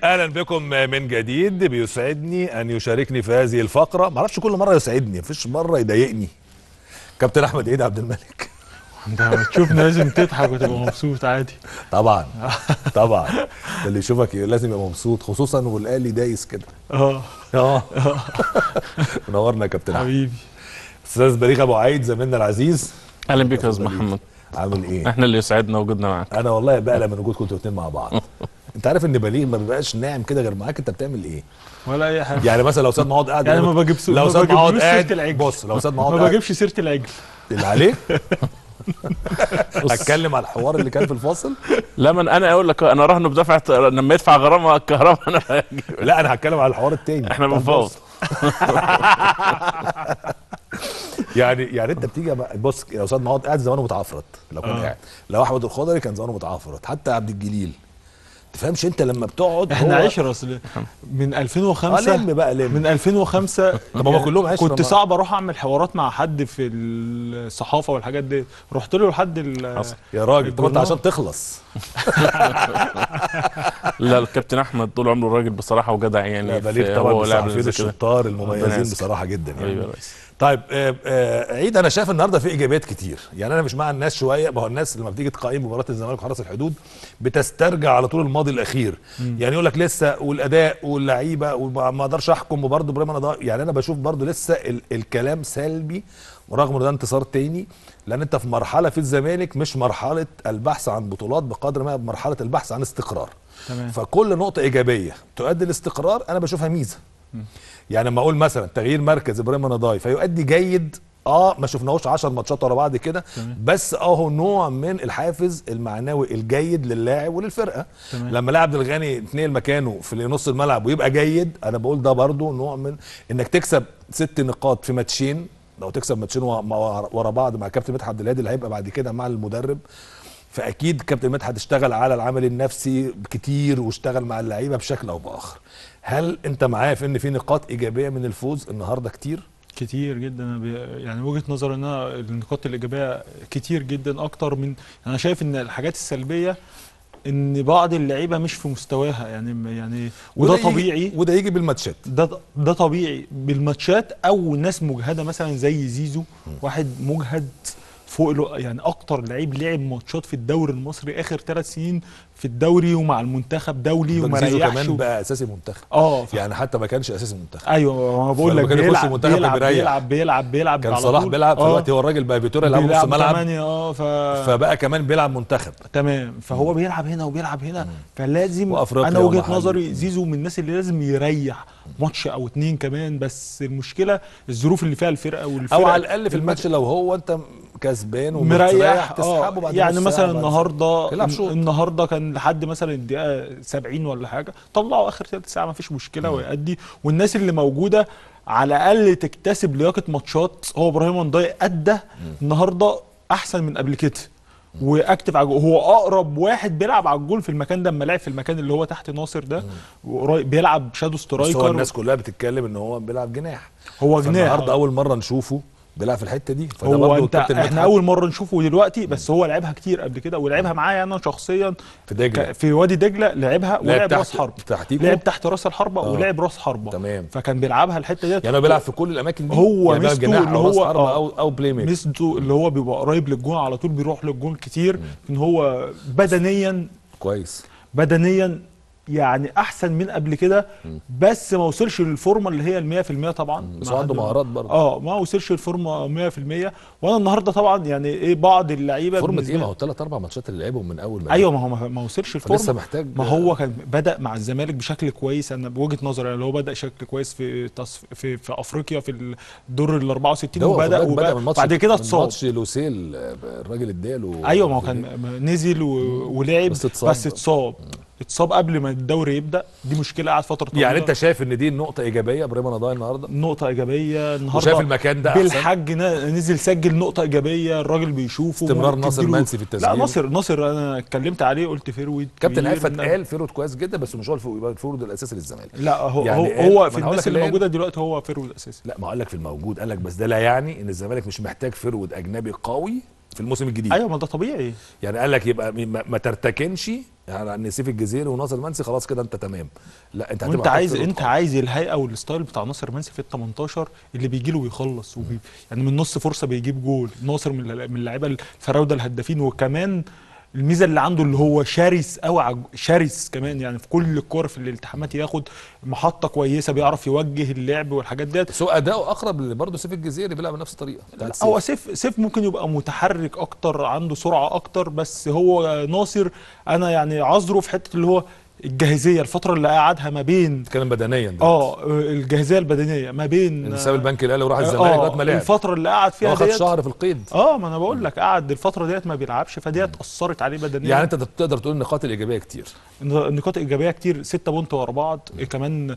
اهلا بكم من جديد بيسعدني ان يشاركني في هذه الفقره ما اعرفش كل مره يسعدني مفيش مره يضايقني كابتن احمد عيد عبد الملك انت لما تشوفني لازم تضحك وتبقى مبسوط عادي طبعا طبعا اللي يشوفك لازم يبقى مبسوط خصوصا والاهلي دايس كده اه اه منورنا يا كابتن احمد حبيبي استاذ بليغ ابو عيد زميلنا العزيز اهلا بك يا استاذ محمد عامل ايه احنا اللي يسعدنا وجودنا معاك انا والله بقلق من وجودكم انتوا الاثنين مع بعض انت عارف ان بليغ ما بيبقاش ناعم كده غير معاك انت بتعمل ايه ولا اي حاجه يعني مثلا لو استاذ معوض قاعد يعني يقول- ما بجيب سو- لو ما استاذ بجيبلوش معوض سيرة قاعد العجل. بص لو استاذ معوض ما قاعد بجيبش سيره العجل اللي عليه اتكلم على الحوار اللي كان في الفاصل لما انا اقول لك انا راهنه بدفعه لما يدفع غرامه الكهرباء انا هجيب. لا انا هتكلم على الحوار التاني احنا طب بنفاوض بص. يعني يعني انت بتيجي بقى- بص يا استاذ معوض قاعد زمانه متعفرت لو كان آه. قاعد لو احمد الخضري كان زمانه متعفرت حتى عبد الجليل تفهمش انت لما بتقعد احنا هو- عشرة اصل من اه 2005 لم بقى لم من 2005 طب هما كلهم عشرة كنت ما- صعب اروح اعمل حوارات مع حد في الصحافه والحاجات دي رحت له لحد ال- حصل. يا راجل طب انت الجورنال. عشان تخلص لا الكابتن احمد طول عمره راجل بصراحه وجدع يعني لا في- بليغ طبعا هو من لاعب الصحفيين زي كده. الشطار ربنا المميزين يسعدك. بصراحه جدا يعني حبيبي يا ريس طيب آه، آه، عيد انا شايف النهارده في ايجابيات كتير يعني انا مش مع الناس شويه ما هو الناس لما بتيجي تقيم مباراه الزمالك وحرس الحدود بتسترجع على طول الماضي الاخير يعني يقول لك لسه والاداء واللعيبه وما ما اقدرش احكم وبرده ابراهيم انا ضا- يعني انا بشوف برده لسه ال الكلام سلبي ورغم ان ده انتصار تاني لان انت في مرحله في الزمالك مش مرحله البحث عن بطولات بقدر ما مرحله البحث عن استقرار تمام فكل نقطه ايجابيه تؤدي الاستقرار انا بشوفها ميزه يعني لما اقول مثلا تغيير مركز ابراهيم نضاي فيؤدي جيد اه ما شفناهوش 10 ماتشات ورا بعض كده تمام. بس اهو نوع من الحافز المعنوي الجيد للاعب وللفرقه تمام. لما لاعب عبد الغني يتنقل مكانه في نص الملعب ويبقى جيد انا بقول ده برضو نوع من انك تكسب ست نقاط في ماتشين لو تكسب ماتشين ورا- ورا ورا بعض مع كابتن مدحت عبد الهادي اللي هيبقى بعد كده مع المدرب فاكيد كابتن مدحت اشتغل على العمل النفسي كتير واشتغل مع اللعيبه بشكل او باخر هل انت معايا في ان في نقاط ايجابيه من الفوز النهارده كتير كتير جدا أنا بي- يعني وجهه نظري ان أنا النقاط الايجابيه كتير جدا اكتر من انا شايف ان الحاجات السلبيه ان بعض اللعيبه مش في مستواها يعني يعني وده يجي- طبيعي وده يجي بالماتشات ده ده طبيعي بالماتشات او ناس مجهده مثلا زي زيزو واحد مجهد فوق له يعني اكتر لعيب لعب ماتشات في الدوري المصري اخر ثلاث سنين في الدوري ومع المنتخب دولي وما زيزو ريحش كمان و- بقى اساسي منتخب اه ف- يعني حتى ما كانش اساسي منتخب ايوه ما بقول فلما لك كان يخش بيلعب المنتخب كان بيلعب, بيريح. بيلعب بيلعب بيلعب كان على صلاح طول. بيلعب آه. دلوقتي هو الراجل بقى فيتوريا يلعب نص بيلعب ملعب تمانية اه ف فبقى كمان بيلعب منتخب تمام فهو بيلعب هنا وبيلعب هنا فلازم وأفريقيا انا وجهه ومحلي. نظري زيزو من الناس اللي لازم يريح ماتش او اتنين كمان بس المشكله الظروف اللي فيها الفرقه والفرقه او على الاقل في الماتش لو هو انت كسبان ومريح مريح تسحبه اه بعد يعني نص مثلا ساعة بعد- النهارده يلعب شوط. النهارده كان لحد مثلا الدقيقه 70 ولا حاجه طلعوا اخر ثلث ساعه ما فيش مشكله ويأدي والناس اللي موجوده على الاقل تكتسب لياقه ماتشات هو ابراهيم نضاي ادى النهارده احسن من قبل كده واكتف على الجول. هو اقرب واحد بيلعب على الجول في المكان ده اما لعب في المكان اللي هو تحت ناصر ده وقريب بيلعب شادو بس هو سترايكر الناس كلها بتتكلم ان هو بيلعب جناح هو جناح النهارده اول مره نشوفه بيلعب في الحته دي فده هو برضه انت الكابتن احنا مدحت اول مره نشوفه دلوقتي بس هو لعبها كتير قبل كده ولعبها معايا انا شخصيا في دجله ك- في وادي دجله لعبها ولعب تحت- راس حرب تحتيكو؟ لعب تحت راس الحربه آه. ولعب راس حربه تمام. فكان بيلعبها الحته ديت يعني هو بيلعب في كل الاماكن دي هو يعني بيلعب ميزته جناح اللي او راس هو- حربة آه. او او بلاي ميكر ميزته اللي هو بيبقى قريب للجون على طول بيروح للجون كتير ان هو بدنيا كويس بدنيا يعني احسن من قبل كده بس ما وصلش للفورمه اللي هي ال 100% طبعا بس مع هو عنده حد- مهارات برضه اه ما وصلش للفورمه 100% وانا النهارده طبعا يعني ايه بعض اللعيبه فورمه بالنسبة- ايه ما هو ثلاث اربع ماتشات اللي لعبهم من اول ما ايوه ما هو ما- ما وصلش لسه الفورمه محتاج ما هو كان بدا مع الزمالك بشكل كويس انا بوجهه نظري اللي هو بدا شكل كويس في تصف في, في افريقيا في الدور ال 64 ده هو وبدا خد بالك وبدا من ماتش بعد كده من اتصاب ماتش لوسيل آه، الراجل اداله ايوه ما هو كان نزل و... ولعب بس بس اتصاب. اتصاب بس اتصاب اتصاب قبل ما الدوري يبدا دي مشكله قعد فتره طويله يعني انت شايف ان دي نقطه ايجابيه ابراهيم نضاي النهارده نقطة إيجابية النهاردة وشايف المكان ده احسن بالحج نا- نزل سجل نقطة إيجابية الراجل بيشوفه استمرار ممكن ناصر تديله- منسي في التسجيل. لا ناصر ناصر أنا اتكلمت عليه قلت فيرويد كابتن كبير. عفت قال فيرود كويس جدا بس مش هو الفو- يبقى الفيرود الاساسي للزمالك لا هو يعني يعني قال- هو ما في أنا هقول الناس لك اللي اللي قال- موجودة دلوقتي هو فيرويد أساسي لا ما اقول لك في الموجود قال لك بس ده لا يعني ان الزمالك مش محتاج فيرود اجنبي قوي في الموسم الجديد أيوه ما ده طبيعي يعني قال لك يبقى ما, ما ترتكنش يعني ان سيف الجزيري وناصر منسي خلاص كده انت تمام لا انت هتبقى وانت محتاج عايز تضغط انت خالص. عايز الهيئه والستايل بتاع ناصر منسي في ال 18 اللي بيجي له ويخلص وبي يعني من نص فرصه بيجيب جول ناصر من الل- من اللعيبه الفراوده الهدافين وكمان الميزه اللي عنده اللي هو شرس قوي عج- شرس كمان يعني في كل الكور في الالتحامات ياخد محطه كويسه بيعرف يوجه اللعب والحاجات ديت بس هو اداؤه اقرب برضه سيف الجزيري بيلعب بنفس الطريقه بتاعت سيف. هو سيف سيف ممكن يبقى متحرك اكتر عنده سرعه اكتر بس هو ناصر انا يعني عذره في حته اللي هو الجاهزيه الفتره اللي قعدها ما بين بتتكلم بدنيا دلوقتي. اه الجاهزيه البدنيه ما بين ان ساب البنك الاهلي وراح الزمالك لغايه ما لعب الفتره اللي قعد فيها هو خد ديت شهر في القيد اه ما انا بقول لك قعد الفتره ديت ما بيلعبش فديت اثرت عليه بدنيا يعني انت تقدر تقول النقاط الايجابيه كتير نقاط ايجابيه كتير 6 بونت ورا بعض كمان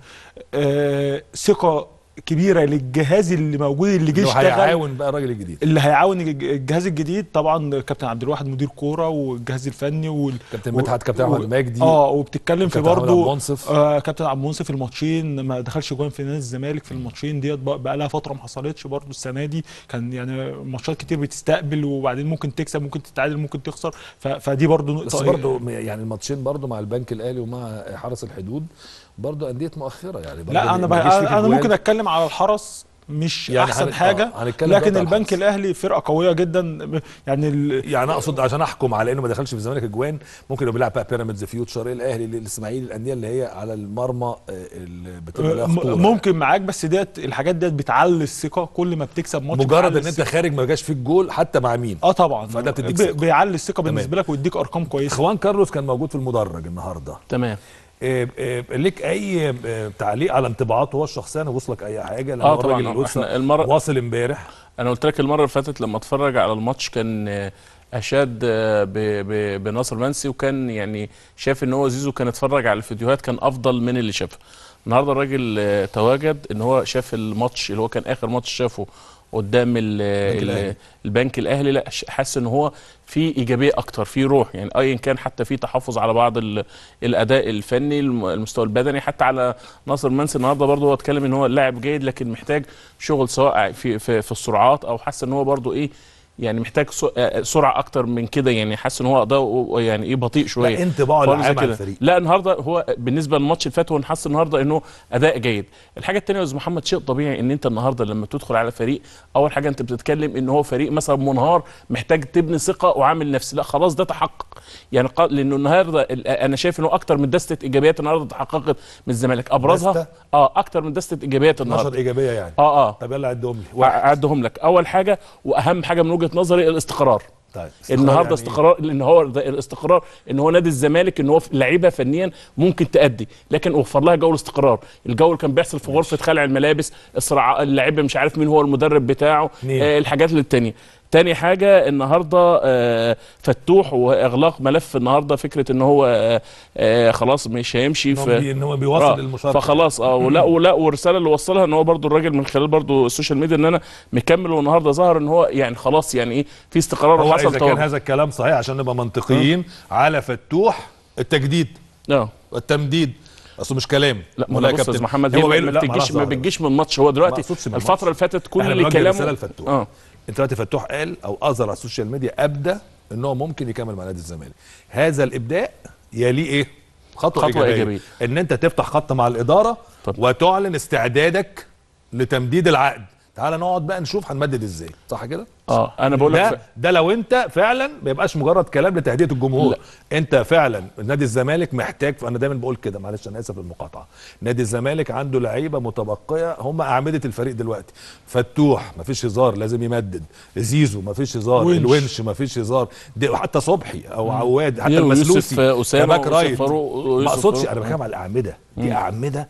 آه ثقه كبيره للجهاز اللي موجود اللي جه انه اشتغل هيعاون بقى الراجل الجديد اللي هيعاون الج- الجهاز الجديد طبعا كابتن عبد الواحد مدير كوره والجهاز الفني وال كابتن مدحت كابتن احمد مجدي اه وبتتكلم في كابتن أحمد عبد برضه المنصف. آه كابتن عبد المنصف الماتشين ما دخلش جوان في نادي الزمالك في الماتشين ديت بقى بقى لها فتره ما حصلتش برضه السنه دي كان يعني ماتشات كتير بتستقبل وبعدين ممكن تكسب ممكن تتعادل ممكن تخسر ف- فدي برضه نقطه بس برضه يعني الماتشين برضه مع البنك الاهلي ومع حرس الحدود برضه انديه مؤخره يعني برضه لا انا ما يجيش فيك بقى انا أجوان. ممكن اتكلم على الحرس مش يعني يعني احسن هن- حاجه آه، هنتكلم لكن دلوقتي على البنك الحرس. الاهلي فرقه قويه جدا يعني ال... يعني اقصد عشان احكم على انه ما دخلش في الزمالك اجوان ممكن يبقى بيلعب بقى بيراميدز فيوتشر الاهلي الاسماعيلي الانديه اللي هي على المرمى آه، اللي بتبقى لها خطوره م- ممكن معاك بس ديت الحاجات ديت بتعلي الثقه كل ما بتكسب ماتش مجرد بتعلي ان انت الثقة. خارج ما جاش فيك جول حتى مع مين اه طبعا فده بتديك بي- ثقة. بيعلي الثقه بالنسبه لك ويديك ارقام كويسه اخوان كارلوس كان موجود في المدرج النهارده تمام إيه إيه ليك اي آه، تعليق على انطباعاته هو الشخصيه انا وصلك اي حاجه لأن آه هو الراجل طبعاً. اللي إحنا وصل- المرة- واصل امبارح انا قلت لك المره اللي فاتت لما اتفرج على الماتش كان آه، اشاد آه، ب- ب- بناصر منسي وكان يعني شاف ان هو زيزو كان اتفرج على الفيديوهات كان افضل من اللي شافها النهارده الراجل آه، تواجد ان هو شاف الماتش اللي هو كان اخر ماتش شافه قدام ال- البنك ال- الأهلي. البنك الاهلي لا ش- حاسس ان هو في ايجابيه اكتر في روح يعني ايا كان حتى في تحفظ على بعض ال- الاداء الفني الم- المستوى البدني حتى على ناصر منسي النهارده برضه هو اتكلم ان هو لاعب جيد لكن محتاج شغل سواء في في, في السرعات او حاسس ان هو برضه ايه يعني محتاج س- آه، سرعه اكتر من كده يعني حاسس ان هو اداؤه يعني ايه بطيء شويه لا انطباعه خالص العام على كده. الفريق لا النهارده هو بالنسبه للماتش اللي فات هو حاسس النهارده انه اداء جيد الحاجه الثانيه يا استاذ محمد شيء طبيعي ان انت النهارده لما تدخل على فريق اول حاجه انت بتتكلم ان هو فريق مثلا منهار محتاج تبني ثقه وعامل نفسي لا خلاص ده تحقق يعني قال لانه النهارده ال- انا شايف انه اكتر من دسته ايجابيات النهارده تحققت من الزمالك ابرزها دستة؟ اه اكتر من دسته ايجابيات 12 النهارده ايجابيه يعني اه اه طب يلا عدهم لي واحد اعدهم لك اول حاجه واهم حاجه من وجهه نظري الاستقرار طيب النهارده يعني استقرار لان هو ده الاستقرار ان هو نادي الزمالك ان هو في- لعيبه فنيا ممكن تأدي لكن وفر لها جو الاستقرار الجو اللي كان بيحصل في غرفه خلع الملابس الصراع اللعيبه مش عارف مين هو المدرب بتاعه اتنين. آه الحاجات اللي التانية تاني حاجة النهاردة آه فتوح وإغلاق ملف النهاردة فكرة إن هو آه آه خلاص مش هيمشي إن هو في بي- ان هو بيوصل آه، المشاركه فخلاص اه ولا ولا والرساله اللي وصلها ان هو برضو الراجل من خلال برضو السوشيال ميديا ان انا مكمل والنهارده ظهر ان هو يعني خلاص يعني ايه في استقرار هو وحصل اذا كان تواجد هذا الكلام صحيح عشان نبقى منطقيين على فتوح التجديد اه والتمديد اصله مش كلام لا ما والله أنا يا بص يا كابتن. استاذ محمد هو هي باين- ما لا، بتجيش معلش ما واحدة. بتجيش من الماتش هو ما دلوقتي أقصدش من الفتره الماتش. اللي فاتت كل احنا اللي بنوجه رساله كلامه لفتوح اه انت دلوقتي فتوح قال او اظهر على السوشيال ميديا ابدى ان هو ممكن يكمل مع نادي الزمالك هذا الابداء يليه ايه خطوه, خطوة إيجابية. إيجابية. ان انت تفتح خط مع الاداره طب. وتعلن استعدادك لتمديد العقد تعال نقعد بقى نشوف هنمدد ازاي صح كده اه انا بقول ده لك ده لو انت فعلا ما يبقاش مجرد كلام لتهدئه الجمهور لا. انت فعلا نادي الزمالك محتاج انا دايما بقول كده معلش انا اسف للمقاطعه نادي الزمالك عنده لعيبه متبقيه هم اعمده الفريق دلوقتي فتوح ما فيش هزار لازم يمدد زيزو ما فيش هزار ونش. الونش ما فيش هزار دي حتى صبحي او عواد حتى يو- المسلوسي يوسف أسامة كباك ويوسف رايت فاروق ما ويوسف اقصدش فاروق. انا بتكلم على الاعمده دي اعمده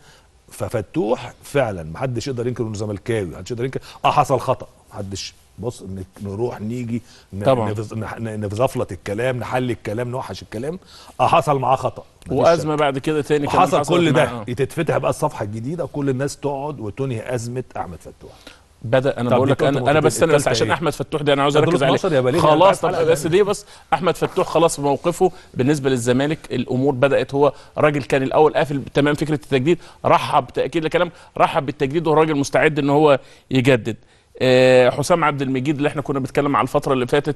ففتوح فعلا محدش يقدر ينكر انه زملكاوي محدش يقدر ينكر اه حصل خطا محدش بص ن- نروح نيجي ن- طبعا. نفز- نح- ن- نزفلط الكلام نحل الكلام نوحش الكلام اه حصل معاه خطا مفيش وازمه شك. بعد كده تاني كمان وحصل حصلت كل معاه. ده آه. تتفتح بقى الصفحه الجديده وكل الناس تقعد وتنهي ازمه احمد فتوح بدا انا طب بقول دي لك كنت انا انا ممكن بستنى بس التالتة عشان إيه؟ احمد فتوح ده انا عاوز ده دول اركز عليه 12 يا بليغ، خلاص يعني طب تعال بس دي بس احمد فتوح خلاص في موقفه بالنسبه للزمالك الامور بدات هو راجل كان الاول قافل تمام فكره التجديد رحب تاكيد الكلام رحب بالتجديد وهو راجل مستعد ان هو يجدد آه، حسام عبد المجيد اللي احنا كنا بنتكلم على الفتره اللي فاتت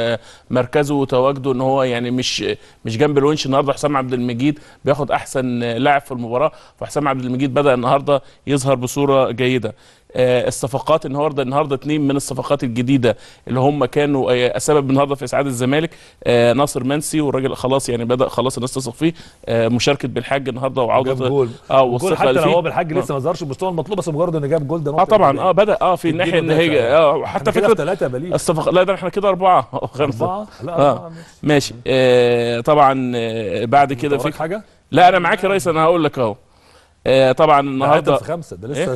ومركزه وتواجده ان هو يعني مش مش جنب الونش النهارده حسام عبد المجيد بياخد احسن لاعب في المباراه فحسام عبد المجيد بدا النهارده يظهر بصوره جيده آه، الصفقات النهارده النهارده اثنين من الصفقات الجديده اللي هم كانوا آه، السبب النهارده في اسعاد الزمالك آه، ناصر منسي والراجل خلاص يعني بدا خلاص الناس تثق فيه آه، مشاركه بالحاج النهارده جاب وعوده جول اه جول والثقه حتى اللي لو فيه هو بالحاج آه. لسه ما ظهرش بالمستوى المطلوب بس مجرد انه جاب جول ده اه طبعا اه بدا اه في تديله الناحيه ان هي دافع. اه حتى فكره ثلاثة بليغ الصفقه لا ده احنا كده اربعه أو خمسه أربعة لا آه. أربعة ماشي. ماشي آه طبعا آه بعد كده وراك في حاجة؟ لا انا معاك يا ريس انا هقول لك اهو آه طبعا النهارده النهارده في خمسة ده لسه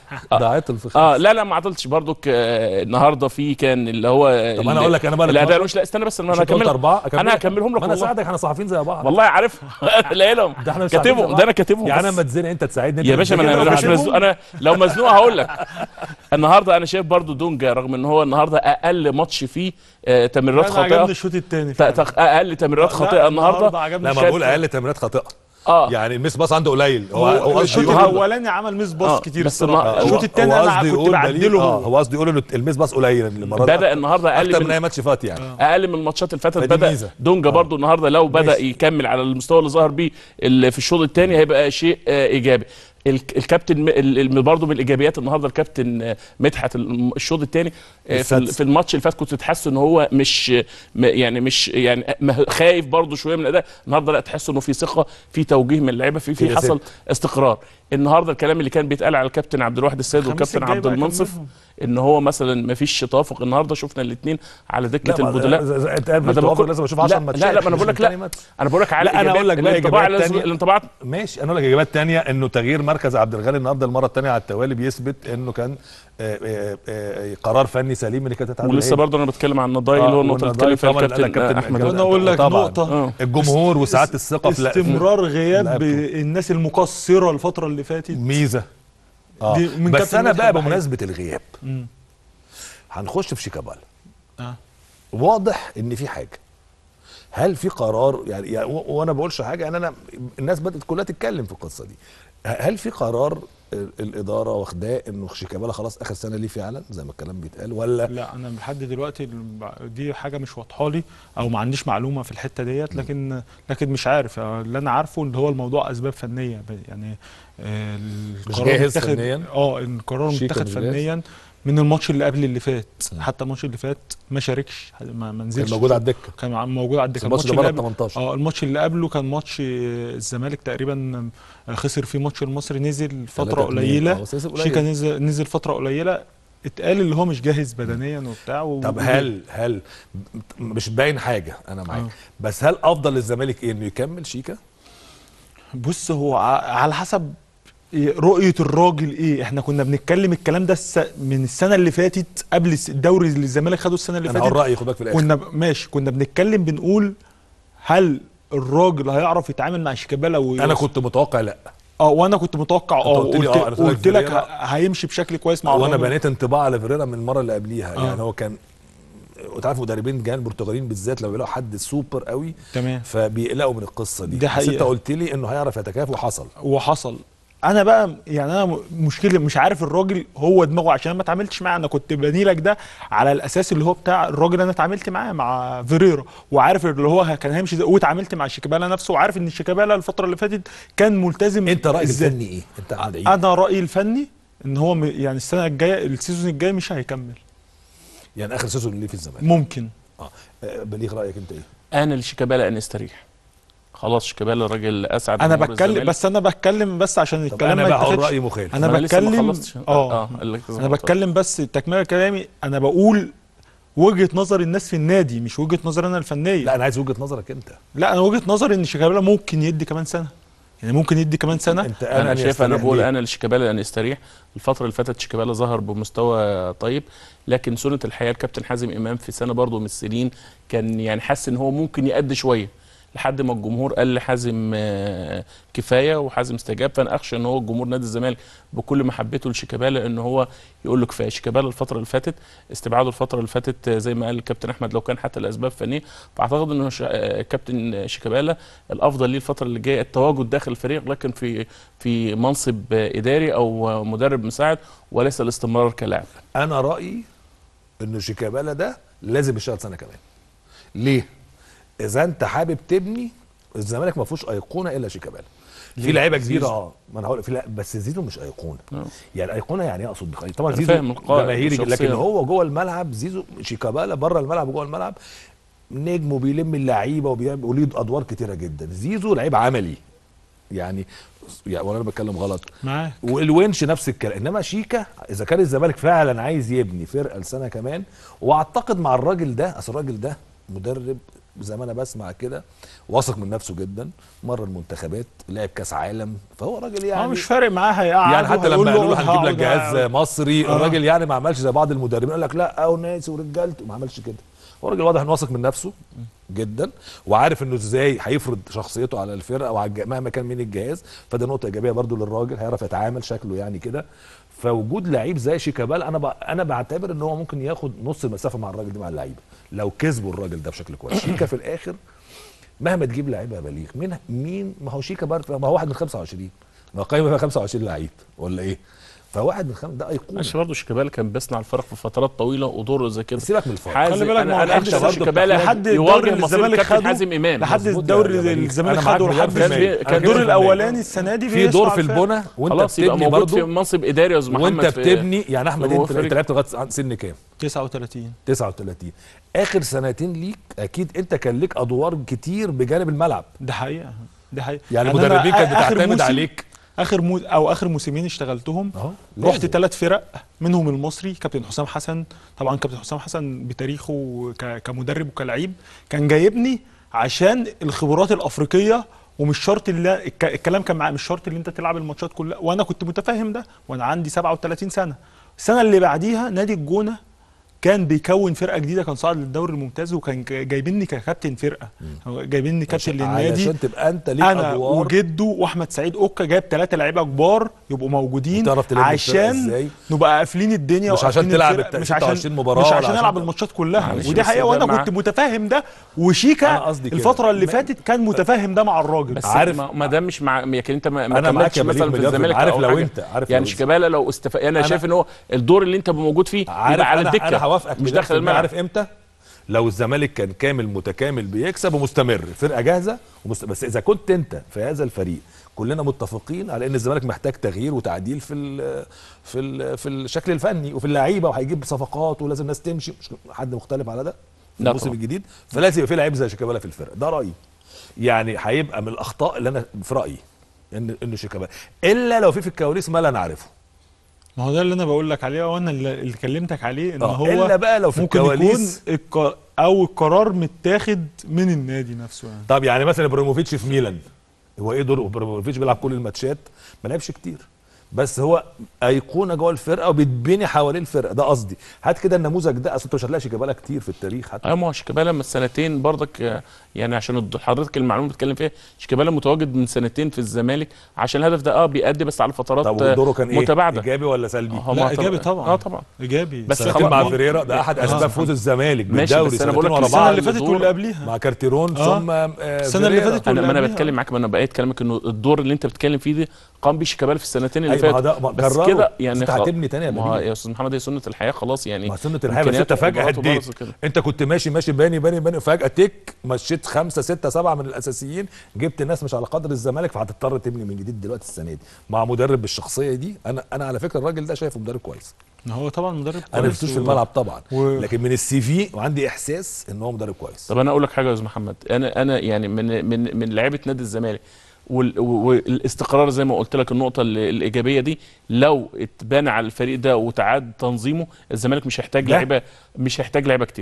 ده عطل في خمسة اه لا لا ما عطلتش برضك آه النهارده في كان اللي هو طب انا اقول لك انا بقى الاداء مش لا استنى بس انا مش أنت قلت هكمل أربعة أكمل انا لك؟ هكملهم لك ما انا والله اساعدك احنا صحفيين زي بعض والله عارف لاقيهم ده احنا مش صحفيين زي كاتبهم بعض. ده انا كاتبهم يعني انا بس. لما اتزنق انت تساعدني أنت يا باشا ما تتزنق، انا أنا مش بكتبهم. مزنوق انا لو مزنوق هقول لك النهارده انا شايف برضو دونجا رغم ان هو النهارده اقل ماتش فيه آه تمريرات انا خاطئه عجبني الشوط الثاني ت- ت- اقل تمريرات خاطئه النهارده عجبني لا ما الشوط بقول اقل تمريرات خاطئه اه يعني الميس باص عنده قليل هو هو هو قصدي الشوط يقول الاولاني عمل ميس باص آه، كتير بس الصراحه ما- الشوط هو- الثاني هو انا قصدي كنت يقول بعدله بليغ- اه هو هو قصدي يقول انه الميس باص قليل المره دي بدا النهارده اقل اكتر من من اي ماتش فات يعني اقل من الماتشات اللي فاتت فدي بدا ميزة. دونجا برضو النهارده لو بدا ماشي. يكمل على المستوى اللي ظهر بيه اللي في الشوط الثاني هيبقى شيء آه، ايجابي الك- الكابتن م- ال- ال- برضو من الايجابيات النهارده الكابتن آه، مدحت الم- الشوط الثاني في ال- السادس. في الماتش اللي فات كنت تحس ان هو مش م- يعني مش يعني م- خايف برضو شويه من الاداء النهارده لا تحس انه في ثقه في توجيه من اللعيبه في في في حصل استقرار النهارده الكلام اللي كان بيتقال على الكابتن عبد الواحد السيد الخميس والكابتن الجاي عبد بقى المنصف كملهم. ان هو مثلا ما فيش توافق النهارده شفنا الاثنين على دكه لا، ما- البدلاء إذا- إذا انت ما قابل ده توافق بكل- لازم اشوف 10 لا- ماتشات لا لا ما انا مش بقول لك تاني لا ماتش. انا بقول لك على لا، أنا أقول لك بقى الانطباع إيجابيات اللي- تانية. الانطباعات ماشي انا اقول لك اجابات تانية انه تغيير مركز عبد الغني النهارده المره الثانيه على التوالي بيثبت انه كان آه، آه، آه، قرار فني سليم اللي كانت هتتعمل ولسه إيه؟ برضه انا بتكلم عن نضاي آه، اللي هو النقطه اللي والنضاي اتكلم فيها طبعاً اللي قال لك الكابتن كابتن- احمد كابتن- وانا اقول لك طبعاً. نقطه اه الجمهور وساعات الثقه في استمرار غياب لعبته. الناس المقصره الفتره اللي فاتت ميزه اه دي من بس كابتن انا مدحت بقى بحاجة. بمناسبه الغياب مم. هنخش في شيكابالا آه. واضح ان في حاجه هل في قرار يعني, يعني و- وانا بقولش حاجه يعني انا الناس بدات كلها تتكلم في القصه دي هل في قرار ال- الاداره واخداه انه شيكابالا خلاص اخر سنه ليه فعلا زي ما الكلام بيتقال ولا لا انا لحد دلوقتي الم- دي حاجه مش واضحه لي او ما عنديش معلومه في الحته ديت لكن لكن مش عارف اللي انا عارفه ان هو الموضوع اسباب فنيه ب- يعني آه، القرار جاهز متاخد- فنياً؟ اه القرار شيكا متاخد مش جاهز؟ فنيا من الماتش اللي قبل اللي فات حتى الماتش اللي فات ما شاركش ما ما نزلش كان موجود على الدكه كان عم- موجود على بس الدكه الماتش ده اللي بره قبل- 18 اه الماتش اللي قبله كان ماتش آه، الزمالك تقريبا آه، خسر فيه ماتش المصري نزل فتره 3-2. قليله آه، بس لسه قليل. شيكا نزل نزل فتره قليله اتقال اللي هو مش جاهز بدنيا وبتاع و... طب هل هل مش باين حاجه انا معاك آه. بس هل افضل للزمالك ايه انه يكمل شيكا بص هو ع- على حسب إيه رؤية الراجل ايه احنا كنا بنتكلم الكلام ده الس... من السنة اللي فاتت قبل الس- الدوري اللي الزمالك خده السنة اللي انا هقول فاتت رايي خد بالك في الاخر كنا ب... ماشي كنا بنتكلم بنقول هل الراجل هيعرف يتعامل مع شيكابالا و... انا كنت متوقع لا اه وانا كنت متوقع اه قلت لي قلت, آه، أنا قلت لك قلت لك فيريرا. ه... هيمشي بشكل كويس مع وانا الراجل. بنيت انطباع على فيريرا من المره اللي قبليها آه. يعني هو كان وتعرف مدربين جان البرتغاليين بالذات لما بيلاقوا حد سوبر قوي تمام فبيقلقوا من القصه دي دي بس حقيقة. انت قلت لي انه هيعرف يتكافئ وحصل وحصل انا بقى يعني انا م- مشكله مش عارف الراجل هو دماغه عشان ما اتعاملتش معاه انا كنت باني لك ده على الاساس اللي هو بتاع الراجل انا اتعاملت معاه مع فيريرا وعارف اللي هو كان هيمشي ازاي واتعاملت مع شيكابالا نفسه وعارف ان شيكابالا الفتره اللي فاتت كان ملتزم انت رايك إزاي. الفني ايه انت عند عيد انا رايي الفني ان هو م- يعني السنه الجايه السيزون الجاي مش هيكمل يعني اخر سيزون ليه في الزمالك ممكن اه آه، بليغ رايك انت ايه انا لشيكابالا ان يستريح خلاص شيكابالا راجل اسعد انا جمهور بتكلم الزمالك. بس انا بتكلم بس عشان طب الكلام انا ما بقى هقول يتاخدش رايي مخالف انا ما لسه ما بتكلم خلصتش. اه قال لك زي ما انا قلت. بتكلم بس تكمله كلامي انا بقول وجهه نظر الناس في النادي مش وجهه نظر انا الفنيه لا انا عايز وجهه نظرك انت لا انا وجهه نظري ان شيكابالا ممكن يدي كمان سنه يعني ممكن يدي كمان سنه انت انا أن شايف انا يستريح بقول ليه؟ انا لشيكابالا ان يستريح الفتره اللي فاتت شيكابالا ظهر بمستوى طيب لكن سنه الحياه الكابتن حازم امام في سنه برضه من السنين كان يعني حاسس ان هو ممكن يأدي شويه لحد ما الجمهور قال لحازم آه، كفايه وحازم استجاب فانا اخشى ان هو جمهور نادي الزمالك بكل محبته لشيكابالا ان هو يقول له كفايه شيكابالا الفتره اللي فاتت استبعاده الفتره اللي فاتت آه، زي ما قال الكابتن احمد لو كان حتى الاسباب فنيه فاعتقد انه ش- آه، كابتن شيكابالا الافضل ليه الفتره اللي جايه التواجد داخل الفريق لكن في في منصب آه، اداري او آه، مدرب مساعد وليس الاستمرار كلاعب انا رايي ان شيكابالا ده لازم يشتغل سنه كمان ليه اذا انت حابب تبني الزمالك ما فيهوش ايقونه الا شيكابالا في لعيبه كبيره اه ما انا هقول في لا بس زيزو مش ايقونه آه. يعني ايقونه يعني ايه اقصد بخير طبعا أنا زيزو فاهم القائد جماهيري والشخصية. لكن هو جوه الملعب زيزو شيكابالا بره الملعب وجوه الملعب نجم وبيلم اللعيبه وبيعمل وليه ادوار كتيره جدا زيزو لعيب عملي يعني يعني ولا انا بتكلم غلط معاك والونش نفس الكلام انما شيكا اذا كان الزمالك فعلا عايز يبني فرقه لسنه كمان واعتقد مع الراجل ده اصل الراجل ده مدرب زي ما انا بسمع كده واثق من نفسه جدا مره المنتخبات لعب كاس عالم فهو راجل يعني يعني مش فارق معاه هيقعد يعني حتى لما قالوا له هنجيب لك جهاز جهاز مصري آه. الراجل يعني ما عملش زي بعض المدربين قال لك لا وناس ورجالته ما عملش كده هو راجل واضح انه واثق من نفسه جدا وعارف انه ازاي هيفرض شخصيته على الفرقه وعلى الج- مهما كان مين الجهاز فده نقطه ايجابيه برضو للراجل هيعرف يتعامل شكله يعني كده فوجود لعيب زي شيكابال انا ب... انا بعتبر ان هو ممكن ياخد نص المسافه مع الراجل ده مع اللعيبه لو كسبوا الراجل ده بشكل كويس شيكا في الاخر مهما تجيب لعيبه يا بليغ مين مين ما هو شيكا برضه ما هو واحد من 25 ما هو قايمه فيها 25 لعيب ولا ايه فواحد من خمس ده ايقونه ماشي برضه شيكابالا كان بيصنع الفرق في فترات طويله ودوره زي كده سيبك من الفرق حازم خلي بالك ما هو انا انا لحد اخشى برضه شيكابالا لحد يواجه الدوري اللي مصير الزمالك الكابتن خده حازم امام لحد مظبوط يا الدوري بليغ. اللي الزمالك أنا معاك خده مليار لحد في المية. كان أنا الدور كده الاولاني السنه دي في دور بيصنع في الفرق. البنى وانت خلاص يبقى بتبني موجود في برضه منصب اداري يا استاذ محمد وانت في- بتبني يعني احمد هو انت فريق. انت لعبت لغايه سن كام 39 39 اخر سنتين ليك اكيد انت كان ليك ادوار كتير بجانب الملعب ده حقيقه ده حقيقه يعني أنا المدربين كانت آخر بتعتمد موسم- عليك اخر مو او اخر موسمين اشتغلتهم اهو رحت لازم. ثلاث فرق منهم المصري كابتن حسام حسن طبعا كابتن حسام حسن بتاريخه ك- كمدرب وكلعيب كان جايبني عشان الخبرات الافريقيه ومش شرط اللي الك- الكلام كان معاه مش شرط اللي انت تلعب الماتشات كلها وانا كنت متفاهم ده وانا عندي 37 سنه السنه اللي بعديها نادي الجونه كان بيكون فرقه جديده كان صاعد للدوري الممتاز وكان جا- جايبيني ككابتن فرقه جايبيني كابتن للنادي علشان تبقى انت ليك انا ادوار وجده واحمد سعيد اوكا جايب ثلاثه لعيبه كبار يبقوا موجودين وتعرف تلم الفرقة عشان إزاي. نبقى قافلين الدنيا مش عشان وقافلين تلعب الفرقة، الت- مش عشان 26 مباراة مش ولا عشان عشان العب ده. الماتشات كلها معلش ودي بس حقيقه ده وانا مع- كنت متفاهم ده أنا وشيكا قصدي كده. الفتره اللي ما- فاتت كان متفاهم ده مع الراجل بس عارف- عارف ما ده مش مع لكن انت ما, ما أنا معاك كملتش يا بليغ مثلا في مليار في الزمالك المية. عارف أو لو حاجة. أنت- عارف يعني لو شيكابالا لو استف... انا, أنا- شايف ان هو الدور اللي انت موجود فيه عارف يبقى على انا الدكه انا هوافقك مش مليار داخل في المية. الملعب عارف امتى لو الزمالك كان كامل متكامل بيكسب ومستمر الفرقه جاهزه ومست... بس اذا كنت انت في هذا الفريق كلنا متفقين على ان الزمالك محتاج تغيير وتعديل في ال في ال في الشكل الفني وفي اللعيبه وهيجيب صفقات ولازم ناس تمشي مش حد مختلف على ده في لا الموسم طبعا. الجديد فلازم يبقى في لعيب زي شيكابالا في الفرقه ده رايي يعني هيبقى من الاخطاء اللي انا في رايي ان انه شيكابالا الا لو في في الكواليس ما لا نعرفه ما هو ده اللي انا بقول لك عليه وانا اللي اللي كلمتك عليه ان آه، هو إلا بقى لو في ممكن الكواليس- يكون الق... او القرار متاخد من النادي نفسه يعني طب يعني مثلا ابراهيموفيتش في ميلان هو ايه دور ابراهيموفيتش بيلعب كل الماتشات ما لعبش كتير بس هو ايقونه جوه الفرقه وبيتبني حوالين الفرقه ده قصدي هات كده النموذج ده اصل انت مش هتلاقي شيكابالا كتير في التاريخ حتى اه ما هو شيكابالا من سنتين برضك آه، يعني عشان الد- حضرتك المعلومه بتتكلم فيها شيكابالا متواجد من سنتين في الزمالك عشان الهدف ده اه بيأدي بس على فترات طب آه، ودوره كان ايه متباعده ايجابي ولا سلبي هو لا ما ايجابي طبعا اه طبعا ايجابي بس سنتين خلاص- مع ما- فيريرا ده احد اسباب فوز الزمالك ماشي، بالدوري بس أنا بقول سنتين لك ورا السنه بعض اللي فاتت دور- واللي قبليها مع كارتيرون آه. ثم آه، السنة اللي فيريرا. فاتت انا ما انا قبليها. بتكلم معاك ما انا بقيت كلامك انه الدور اللي انت بتتكلم فيه ده قام بيه شيكابالا في السنتين اللي أيوة، ما هو فاتوا ده- ما بس كرره. كده بس يعني أنت خلاص. هتبني تاني يا ما هو بليغ. يا استاذ محمد هي سنه الحياه خلاص يعني ما سنة الحياة بس إمكانيات انت فجأة وقدرات هديت وبرز وكده. انت كنت ماشي ماشي باني باني باني فجأة تك مشيت خمسة ستة سبعة من الأساسيين جبت ناس مش على قدر الزمالك فهتضطر تبني من جديد دلوقتي السنة دي مع مدرب بالشخصية دي أنا أنا على فكرة الراجل ده شايفه مدرب كويس هو طبعا مدرب أنا كويس شفتوش في و- الملعب طبعا و- لكن من السي في وعندي إحساس إن هو مدرب كويس طب انا اقول لك حاجه يا استاذ محمد انا انا يعني من من من لعيبه نادي الزمالك وال- و- والاستقرار زي ما قلت لك النقطه ال- الايجابيه دي لو اتبنى على الفريق ده وتعاد تنظيمه الزمالك مش هيحتاج لا. لعيبه مش هيحتاج لعيبه كتير لا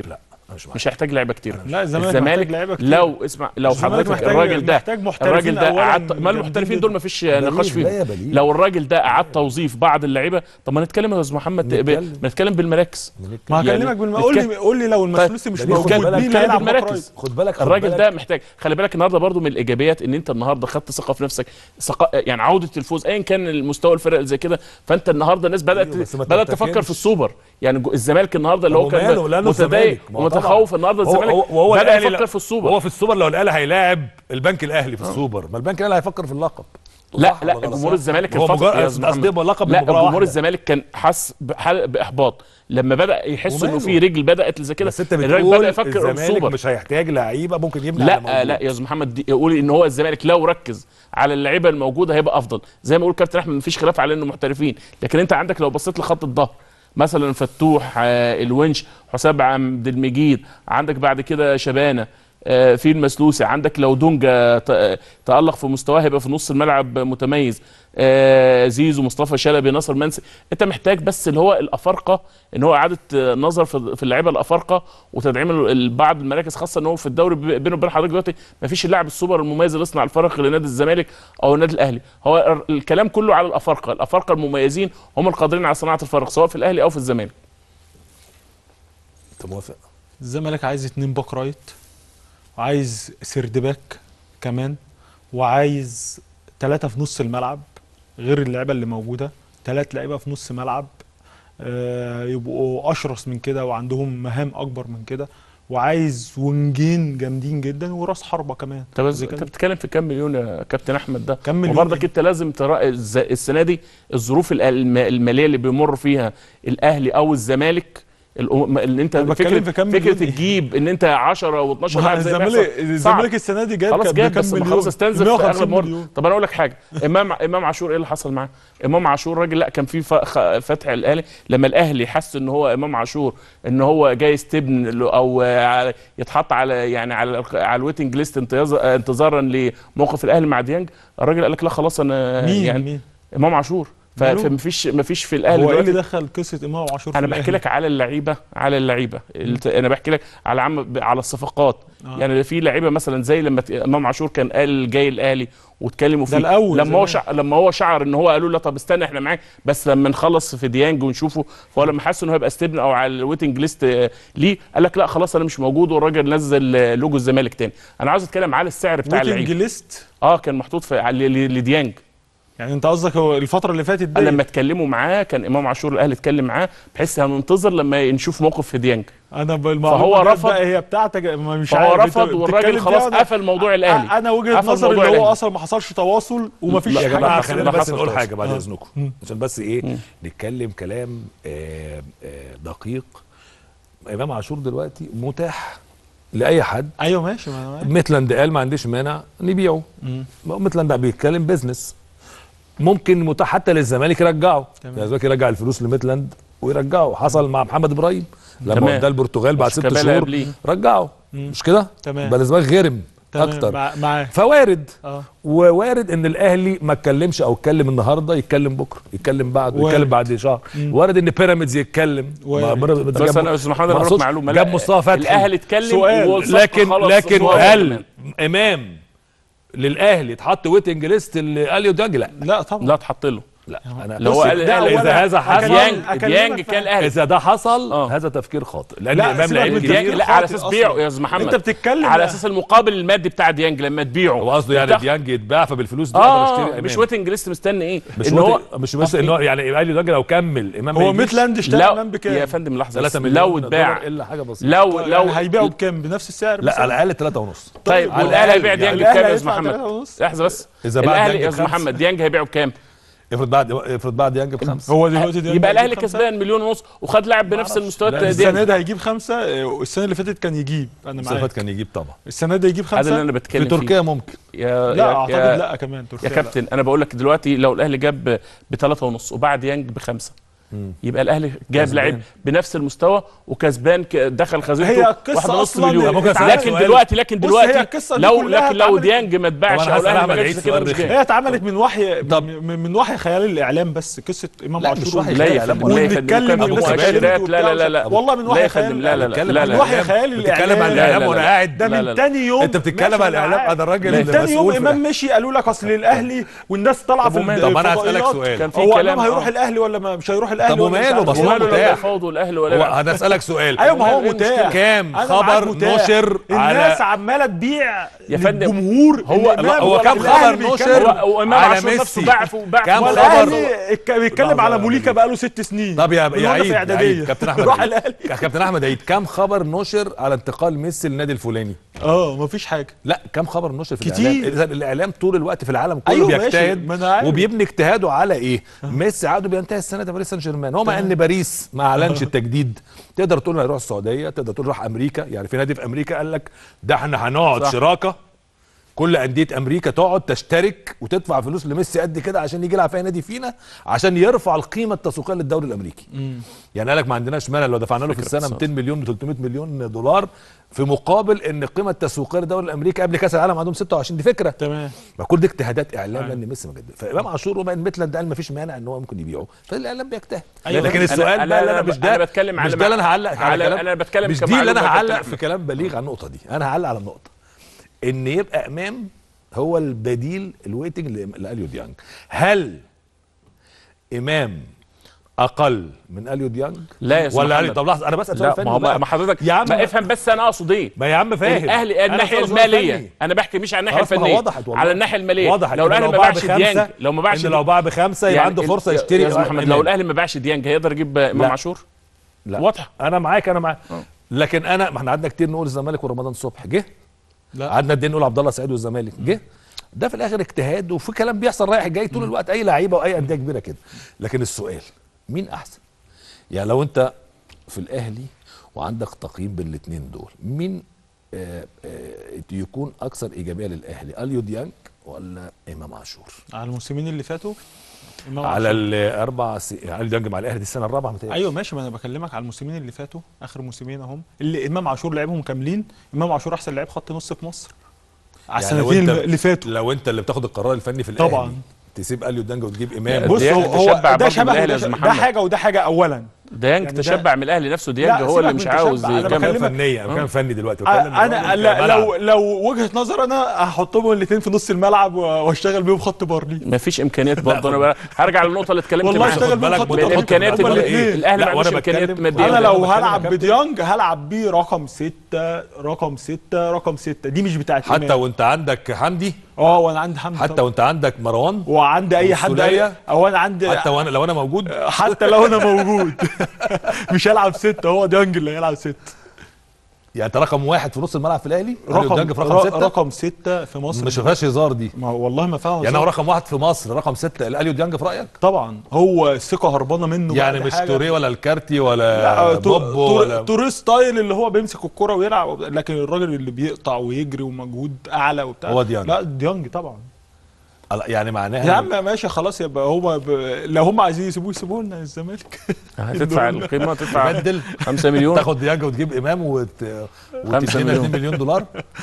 أنا مش معاك. مش هيحتاج لعيبه كتير لا الزمالك محتاج لعيبه كتير لو اسمع لو الزمالك حضرتك محتاج- الراجل ده محتاج محترفين الراجل ده أولاً قعد ما جامدين المحترفين جداً. دول ما فيش نقاش بديل، لا يا فيهم بديل. لو الراجل ده قعد توظيف بعض اللعيبه طب ما نتكلم يا استاذ محمد ب- نتكلم. نتكلم بالمراكز ما يعني هكلمك بالم... قول لي قول لي لو المسلوسي مش ده بياخد موجود بالك مين كلام هيلعب بالمراكز. باك رايت؟ خد بالك خد الراجل بالك. ده محتاج خلي بالك النهارده برضو من الايجابيات ان انت النهارده خدت ثقه في نفسك ثقة يعني عوده الفوز ايا كان المستوى الفرق اللي زي كده فانت النهارده الناس بدات أيوة، بس ما بدات تفتكرش. تفكر في السوبر يعني جو- الزمالك النهارده اللي هو طب وماله؟ كان لأنه متضايق الزمالك. ما هو طبعاً. ومتخوف النهارده هو- الزمالك هو- وهو بدا الأهلي يفكر لا- في السوبر هو في السوبر لو الاهلي هيلاعب البنك الاهلي في السوبر ما البنك الاهلي هيفكر في اللقب لا صح لا ولا غلط؟ جمهور الزمالك هو الفترة- مجرد- يا أستاذ قصدي محمد. يبقى لقب لا لمباراة جمهور واحدة. الزمالك كان حس بحال باحباط لما بدا يحس انه وماله؟ في رجل بدات زي كده بس انت الراجل بتقول بدا يفكر الزمالك السوبر مش هيحتاج لعيبه ممكن يمنع اللي لا موجود. لا يا استاذ محمد دي- يقول ان هو الزمالك لو ركز على اللعيبه الموجوده هيبقى افضل زي ما يقول كابتن احمد مفيش خلاف على انه محترفين لكن انت عندك لو بصيت لخط الظهر مثلا فتوح آه، الونش حسام عبد المجيد عندك بعد كده شبانه آه، في المسلوسي عندك لو دونجا ت- آه، تألق في مستواه هيبقى في نص الملعب متميز آه، زيزو مصطفى شلبي ناصر منسي انت محتاج بس اللي هو الافارقه ان هو اعاده آه، نظر في في اللعيبه الافارقه وتدعيم ال- ال- بعض المراكز خاصه ان هو في الدوري ب- بينه وبين حضرتك دلوقتي ما فيش اللاعب السوبر المميز اللي يصنع الفرق لنادي الزمالك او النادي الاهلي هو ال- الكلام كله على الافارقه الافارقه المميزين هم القادرين على صناعه الفرق سواء في الاهلي او في الزمالك انت موافق الزمالك عايز اتنين باك رايت وعايز سيرد باك كمان وعايز ثلاثة في نص الملعب غير اللعيبة اللي موجودة ثلاث لعيبة في نص ملعب آه يبقوا أشرس من كده وعندهم مهام أكبر من كده وعايز ونجين جامدين جدا وراس حربة كمان انت بس زي انت كده. بتتكلم في كام مليون يا كابتن احمد ده كام مليون وبرضك إيه؟ انت لازم ترى الز- السنه دي الظروف ال- الم- الماليه اللي بيمر فيها الاهلي او الزمالك الأم- اللي انت أنا بتكلم فكره في كام فكره مليون إيه؟ تجيب ان انت 10 و12 ما لاعب زي ما الزمالك بيحصل الزمالك السنة دي جايب خلاص كام- جاب بكام بس ما مليون؟ خلاص استنزف في 150 اغلب مرة مليون. طب انا اقول لك حاجه امام امام عاشور ايه اللي حصل معاه امام عاشور راجل لا كان في ف- خ- فتح الاهلي لما الاهلي حس ان هو امام عاشور ان هو جاي يستبن له او آه، يتحط على يعني على على الويتنج ليست انتظ- انتظارا لموقف الاهلي مع ديانج الراجل قال لك لا خلاص انا مين يعني مين امام عاشور ف- ماله؟ فمفيش مفيش في الاهلي هو ايه اللي دلوقتي دخل قصة إمام عاشور في انا بحكي الأهلي؟ لك على اللعيبه على اللعيبه الت- انا بحكي لك على عم على الصفقات آه. يعني في لعيبه مثلا زي لما ت- امام عاشور كان قال جاي الاهلي واتكلموا فيه الأول لما هو زمان. شع... لما هو شعر ان هو قالوا له طب استنى احنا معاك بس لما نخلص في ديانج ونشوفه فهو لما حس انه هيبقى ستيبن او على الويتنج ليست آه، ليه قال لك لا خلاص انا مش موجود والراجل نزل آه، لوجو الزمالك تاني انا عاوز اتكلم على السعر بتاع ويتنج اللعيبه ليست اه كان محطوط في على- ل- لديانج يعني انت قصدك هو الفترة اللي فاتت دي لما اتكلموا معاه كان امام عاشور الاهلي اتكلم معاه بحيث هننتظر لما نشوف موقف في ديانج انا بالمعلومه فهو ديت رفض- بقى هي بتاعتك ما مش فهو عارف انت رفض والراجل بتتكلم خلاص فيها وأنا- قفل موضوع الاهلي انا وجهه قفل نظري موضوع اللي هو الأهلي. اصلا ما حصلش تواصل ومفيش لا يا حاجه جماعه حصلت. خلينا لا بس حصل نقول خلاص. حاجه بعد آه. اذنكم مم. عشان بس ايه مم. نتكلم كلام آه، آه، دقيق امام عاشور دلوقتي متاح لاي حد ايوه ماشي ما أنا معاك. ميتلاند قال ما عنديش مانع نبيعه مم. ميتلاند بقى بيتكلم بيزنس ممكن متاح حتى للزمالك يرجعه تمام. يعني الزمالك يرجع الفلوس لميتلاند ويرجعه حصل مع محمد ابراهيم لما تمام. وداه البرتغال بعد ست وشيكابالا شهور قبليه. رجعه مم. مش كده تمام. بل الزمالك غرم تمام اكتر مع- معاك فوارد اه ووارد ان الاهلي ما اتكلمش او اتكلم النهارده يتكلم بكره يتكلم بعد وارد. يتكلم بعد شهر مم. وارد ان بيراميدز يتكلم وارد. ما بيراميدز بس جاب- انا يا استاذ محمد ما انا بقول أقصدش معلومه جاب لا، مصطفى فتحي الاهلي اتكلم سؤال. والصفقة لكن خلاص لكن سؤال هل كمان. امام للاهلي اتحط ويتنج ليست اللي اليو ديانج لا لا طبعا لا اتحط له لا انا اللي هو بص، قال ده الأهلي اذا هذا حصل ديانج أكلمك ديانج في- كان الاهلي اذا ده حصل آه. هذا تفكير خاطئ لان لا، امام سيبك لعيب من كبير ديانج لا على اساس أصلاً. بيعه يا استاذ محمد انت بتتكلم على بقى. اساس المقابل المادي بتاع ديانج لما تبيعه هو قصده يعني وتاخد- ديانج يتباع فبالفلوس دي اقدر اه اشتري مش إمام. ويتنج ليست مستني ايه مش ان هو مش بس ان هو يعني اليو ديانج لو كمل امام ما هو يجيش ميتلاند اشترى لو امام بكام؟ يا فندم لحظه 3 بس مليون لو دولار اتباع الا حاجه بسيطه لو يعني لو هيبيعوا بكام بنفس السعر لا مثلاً؟ على الاقل 3 ونص طيب على والاهلي هيبيع الأقل ديانج يعني بكام يا الأهلي استاذ هيدفع محمد تلاتة ونص. لحظه بس إذا باع الاهلي ديانج يا استاذ بخمسة. محمد ديانج هيبيعه بكام افرض بعد افرض بعد ديانج بخمسه هو دلوقتي ده يبقى الاهلي هيجيب خمسة؟ كسبان مليون ونص وخد لاعب بنفس معرفش. المستويات لا، دي السنه دي هيجيب خمسه آه، السنه اللي فاتت كان يجيب انا السنه اللي معاك فاتت كان يجيب طبعا السنه دي يجيب هذا اللي خمسه انا في بتكلم فيه تركيا ممكن يا لا يا- اعتقد يا- لا كمان تركيا يا لا. كابتن انا بقول لك دلوقتي لو الاهلي جاب بثلاثة ونص وباع ديانج بخمسه يبقى الاهلي جاب كسبان. لعيب بنفس المستوى وكسبان ك- دخل خزينته هي القصة واحد ونص أصلاً مليون ممكن أسألك لكن سؤال؟ دلوقتي لكن بص، هي دلوقتي القصة دي لو كلها لكن لو اتعملت- ديانج ما اتباعش طب أنا او هسأل الاهلي ما أحمد جابش عيد كده سؤال مش رخم. جاي هي اتعملت من وحي طب- من, من وحي خيال الاعلام بس قصه امام لا، مش عاشور وحي لا خيال. يا خيال. فندم لا يا فندم ونتكلم كان أبو أبو مؤشرات مؤشرات وبتاع لا لا لا لا والله من لا وحي يا فندم خيال لا لا لا بتكلم لا عن من لا وحي خيال بتتكلم عن الاعلام لا، الاعلام لا، وانا لا. قاعد ده لا، من لا. تاني يوم انت بتتكلم ماشي عن الاعلام معاك. انا الراجل من اللي تاني يوم مسؤول في امام مشي قالوا لك اصل الاهلي والناس طالعه في وماله؟ طب أنا هسألك الفضائيات. سؤال. كان في هو كلام، امام هيروح آه. الاهلي ولا ما مش هيروح الاهلي طب ولا مش وماله؟ عارف بس إيه. هو وماله لو متاح. يفاوضوا الاهلي ولا هو لا انا اسالك سؤال ايوه ما هو إيه المشكلة؟ متاح كام أنا خبر معاك متاح. نشر الناس على عماله تبيع يا فندم، للجمهور هو- إن لا، إمام- هو كام الأهلي خبر بيتكلم- نشر هو وامام على عاشور نفسه ميسي باع في باع كام في خبر؟ والاهلي اتك- بيتكلم على لحظة، موليكا لحظة. بقاله ست سنين طب يا من يا وأنا عيد في يا اعداديه عيد كابتن احمد راح عيد الاهلي كابتن احمد عيد كام خبر نشر على انتقال ميسي للنادي الفلاني اه مفيش حاجه لا كام خبر نشر في كتير. الاعلام إذا الاعلام طول الوقت في العالم كله أيوة ماشي، بيجتهد ما أنا عارف. وبيبني اجتهاده على ايه ميسي عقده بينتهي السنه ده باريس سان جيرمان هو مع ان باريس ما اعلنش التجديد تقدر تقول هيروح السعوديه تقدر تقول راح امريكا يعني في نادي في امريكا قال لك ده احنا هنقعد صح. شراكه كل انديه امريكا تقعد تشترك وتدفع فلوس لميسي قد كده عشان يجي يلعب في أي نادي فينا عشان يرفع القيمه التسويقيه للدوري الامريكي يعني قال لك ما عندناش مانع لو دفعنا له في السنه 200 مليون و300 مليون دولار في مقابل ان القيمه التسويقيه للدوري الامريكي قبل كاس العالم عندهم 26 دي فكره تمام ما كل دي اجتهادات اعلام لان ميسي ما جدد فامام عاشور ومان ميتلاند قال ما فيش مانع ان هو ممكن يبيعه فالاعلام بيجتهد أيوة. لكن أنا- السؤال أنا- بقى اللي انا أنا مش ده أنا بتكلم مش على- ده اللي انا هعلق على- على كلام أنا بتكلم مش دي اللي انا كمعلومة هعلق كابتن في كلام بليغ على النقطه دي انا هعلق على النقطه ان يبقى امام هو البديل الويتنج ل- لاليو ديانج هل امام اقل من اليو ديانج لا يا أستاذ ولا محمد. اليو طب لحظه انا بسال سؤال لا فني ما هو بقى. ما حضرتك يا عم ما افهم بس انا اقصد ايه ما يا عم فاهم الاهلي أنا الناحيه بسأل سؤال الماليه فني. انا بحكي مش على الناحيه خلاص، ما هو الفنيه وضحت والله. على الناحيه الماليه وضحت لو إن الاهلي ما باع باعش بخمسة، ديانج لو ما باعش ان لو باع بخمسه يبقى عنده ال- فرصه يا- يشتري يا أستاذ محمد إمام. لو الاهلي ما باعش ديانج هيقدر يجيب امام لا. عاشور لا واضحه انا معاك انا معاك آه. لكن انا ما احنا قعدنا كتير نقول الزمالك ورمضان صبحي جه لا. قعدنا قد إيه نقول عبد الله سعيد والزمالك جه ده في الاخر اجتهاد وفي كلام بيحصل رايح جاي طول الوقت اي لعيبه واي انديه كبيره كده لكن السؤال مين احسن يعني لو انت في الاهلي وعندك تقييم بين الاثنين دول مين آه آه يكون اكثر ايجابيه للاهلي اليو ديانج ولا امام عاشور على الموسمين اللي فاتوا إمام على عاشور. الاربع سي... اليو ديانج مع الاهلي دي السنه الرابعه متهيألي ايوه ماشي ما انا بكلمك على الموسمين اللي فاتوا اخر موسمين اهم اللي امام عاشور لعبهم كاملين امام عاشور احسن لعيب خط نص في مصر على يعني لو السنتين أنت- اللي فاتوا لو انت اللي بتاخد القرار الفني في الاهلي طبعاً. تسيب اليو ديانج وتجيب امام بص ديانج هو, هو تشبع ده برضه شبه بالأهلي وده, يا أستاذ ده محمد. حاجه وده حاجه اولا ديانج يعني ده- تشبع من الاهلي نفسه ديانج لا، هو اللي سيبك مش من عاوز تشبع، أنا يكمل بكلمك- كلام فنيه انا كلام فني دلوقتي انا بتكلم أنا دلوقتي لا كملعب. لو لو وجهه نظر انا هحطهم الاثنين في نص الملعب و- واشتغل بيهم خط برلي ما فيش امكانيات برضه انا بقى هرجع للنقطه اللي اتكلمت والله معاها. اشتغل خد بالك بيهم خط متفق برلي الامكانيات هما اللي الاتنين. الاهلي لا، ما عندوش وأنا امكانيات بتكلم- ماديه انا أنا لو بتكلم هلعب كابتن. بديانج هلعب بيه رقم ستة رقم ستة رقم ستة دي مش بتاعت حتى إمام. وانت عندك حمدي اه وانا عندي حمدي حتى طبعاً. وانت عندك مروان وعندي اي حد والسولية. او انا عندي حتى وانا لو انا موجود حتى لو انا موجود مش هلعب ستة هو ديانج اللي هيلعب ستة يعني انت رقم واحد في نص الملعب في الاهلي رقم ديانج في رقم ر- سته رقم ستة في مصر مش فيهاش هزار دي ما هو والله ما فاهم يعني هو رقم واحد في مصر رقم سته الاليو ديانج في رايك طبعا هو الثقة هربانة منه بقى، يعني دي مش حاجة. توريه ولا الكارتي لا ولا تو- بوبو تور- ولا توري ستايل اللي هو بيمسك الكرة ويلعب لكن الراجل اللي بيقطع ويجري ومجهود اعلى وبتاع هو ديانج. لا ديانج طبعا يعني معناها يا عم ماشي خلاص يبقى هما ب... لو هم عايزين يسيبوه يسيبوه لنا الزمالك هتدفع القيمه تدفع تبدل 5 مليون تاخد ديانج وتجيب امام وت... وتدينا مليون. 2 مليون دولار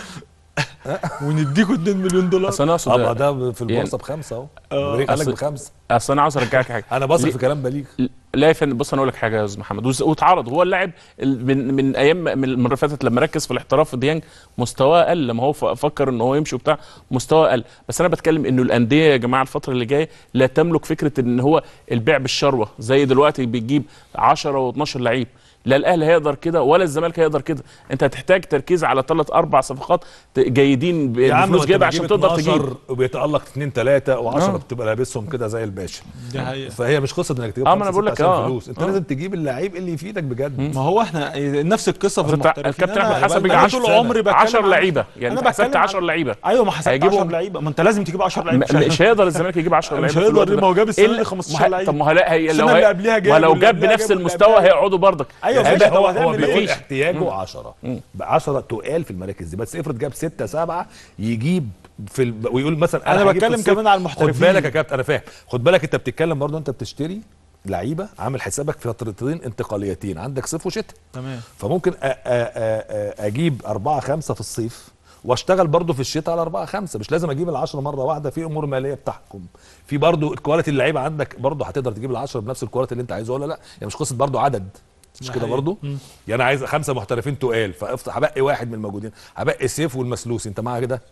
ونديكوا 2 مليون دولار اصل انا اه ما اقصد ده في البورصه يعني- بخمسه اهو آه. بريك قال لك أصل- بخمسه اصل انا عاوز ارجعك حاجه انا بثق ليه- في كلام بليغ لا يا فندم بص انا اقول لك حاجه يا استاذ محمد وز- واتعرض هو اللاعب ال- من من ايام من المره اللي فاتت لما ركز في الاحتراف في ديانج مستواه قل لما هو ف- فكر ان هو يمشي وبتاع مستواه قل بس انا بتكلم انه الانديه يا جماعه الفتره اللي جايه لا تملك فكره ان هو البيع بالشروه زي دلوقتي بتجيب 10 و12 لعيب لا الاهلي هيقدر كده ولا الزمالك هيقدر كده انت هتحتاج تركيز على ثلاث اربع صفقات ت- جيدين ب- يا عم بفلوس وانت جيده بتجيب عشان تقدر 12 تجيب وبيتالق اثنين ثلاثه و10 آه. بتبقى لابسهم كده زي الباشا دي حقيقة فهي مش قصه انك تجيب آه، ما خمسة أنا بقول ستة لك عشان آه. فلوس انت آه. لازم تجيب اللعيب اللي يفيدك بجد ما هو احنا نفس القصه في أصل انت- المحترفين الكابتن أنا- احمد حسب أنا بيجي 10 طول عمري بتكلم 10 عن- لعيبه يعني انا انت حسبت بتكلم 10 عن- لعيبه ايوه ما حسبت هيجيبوا- 10 لعيبه ما انت لازم تجيب 10 لعيبه م- مش هيقدر الزمالك يجيب 10 لعيبه مش في هيقدر الوقت ليه؟ ده. ما هو جاب السنة إيه دي اللي- 15 ما ه- لعيب. طب ما هو لا هي السنة لو اللي هي قبليها جاب ما لو واللي جاب قبليها بنفس جاب واللي المستوى قبليها. هيقعدوا برضك ايوه يعني ماشي هو طب هو هتعمل بيقول ايه؟ احتياجه 10 ب 10 تقال في المراكز دي بس افرض جاب 6 7 يجيب في ال... ويقول مثلا أنا هجيب في بتكلم الصيف. كمان على المحترفين. خد بالك يا كابتن انا فاهم خد بالك انت بتتكلم برضه انت بتشتري لعيبه عامل حسابك في فترتين انتقاليتين عندك صيف وشتاء تمام فممكن أ- أ- أ- أ- اجيب أربعة خمسة في الصيف واشتغل برضه في الشتاء على أربعة خمسة مش لازم اجيب العشرة مرة واحدة في امور مالية بتحكم في برضه الكواليتي اللعيبة عندك برضه هتقدر تجيب العشرة بنفس الكواليتي اللي انت عايزه ولا لا يعني مش قصة برضه عدد مش ده كده حقيقي. برضه مم. يعني انا عايز خمسة محترفين تقال فافتح هبقي واحد من الموجودين هبقي سيف والمسلوسي انت معايا كده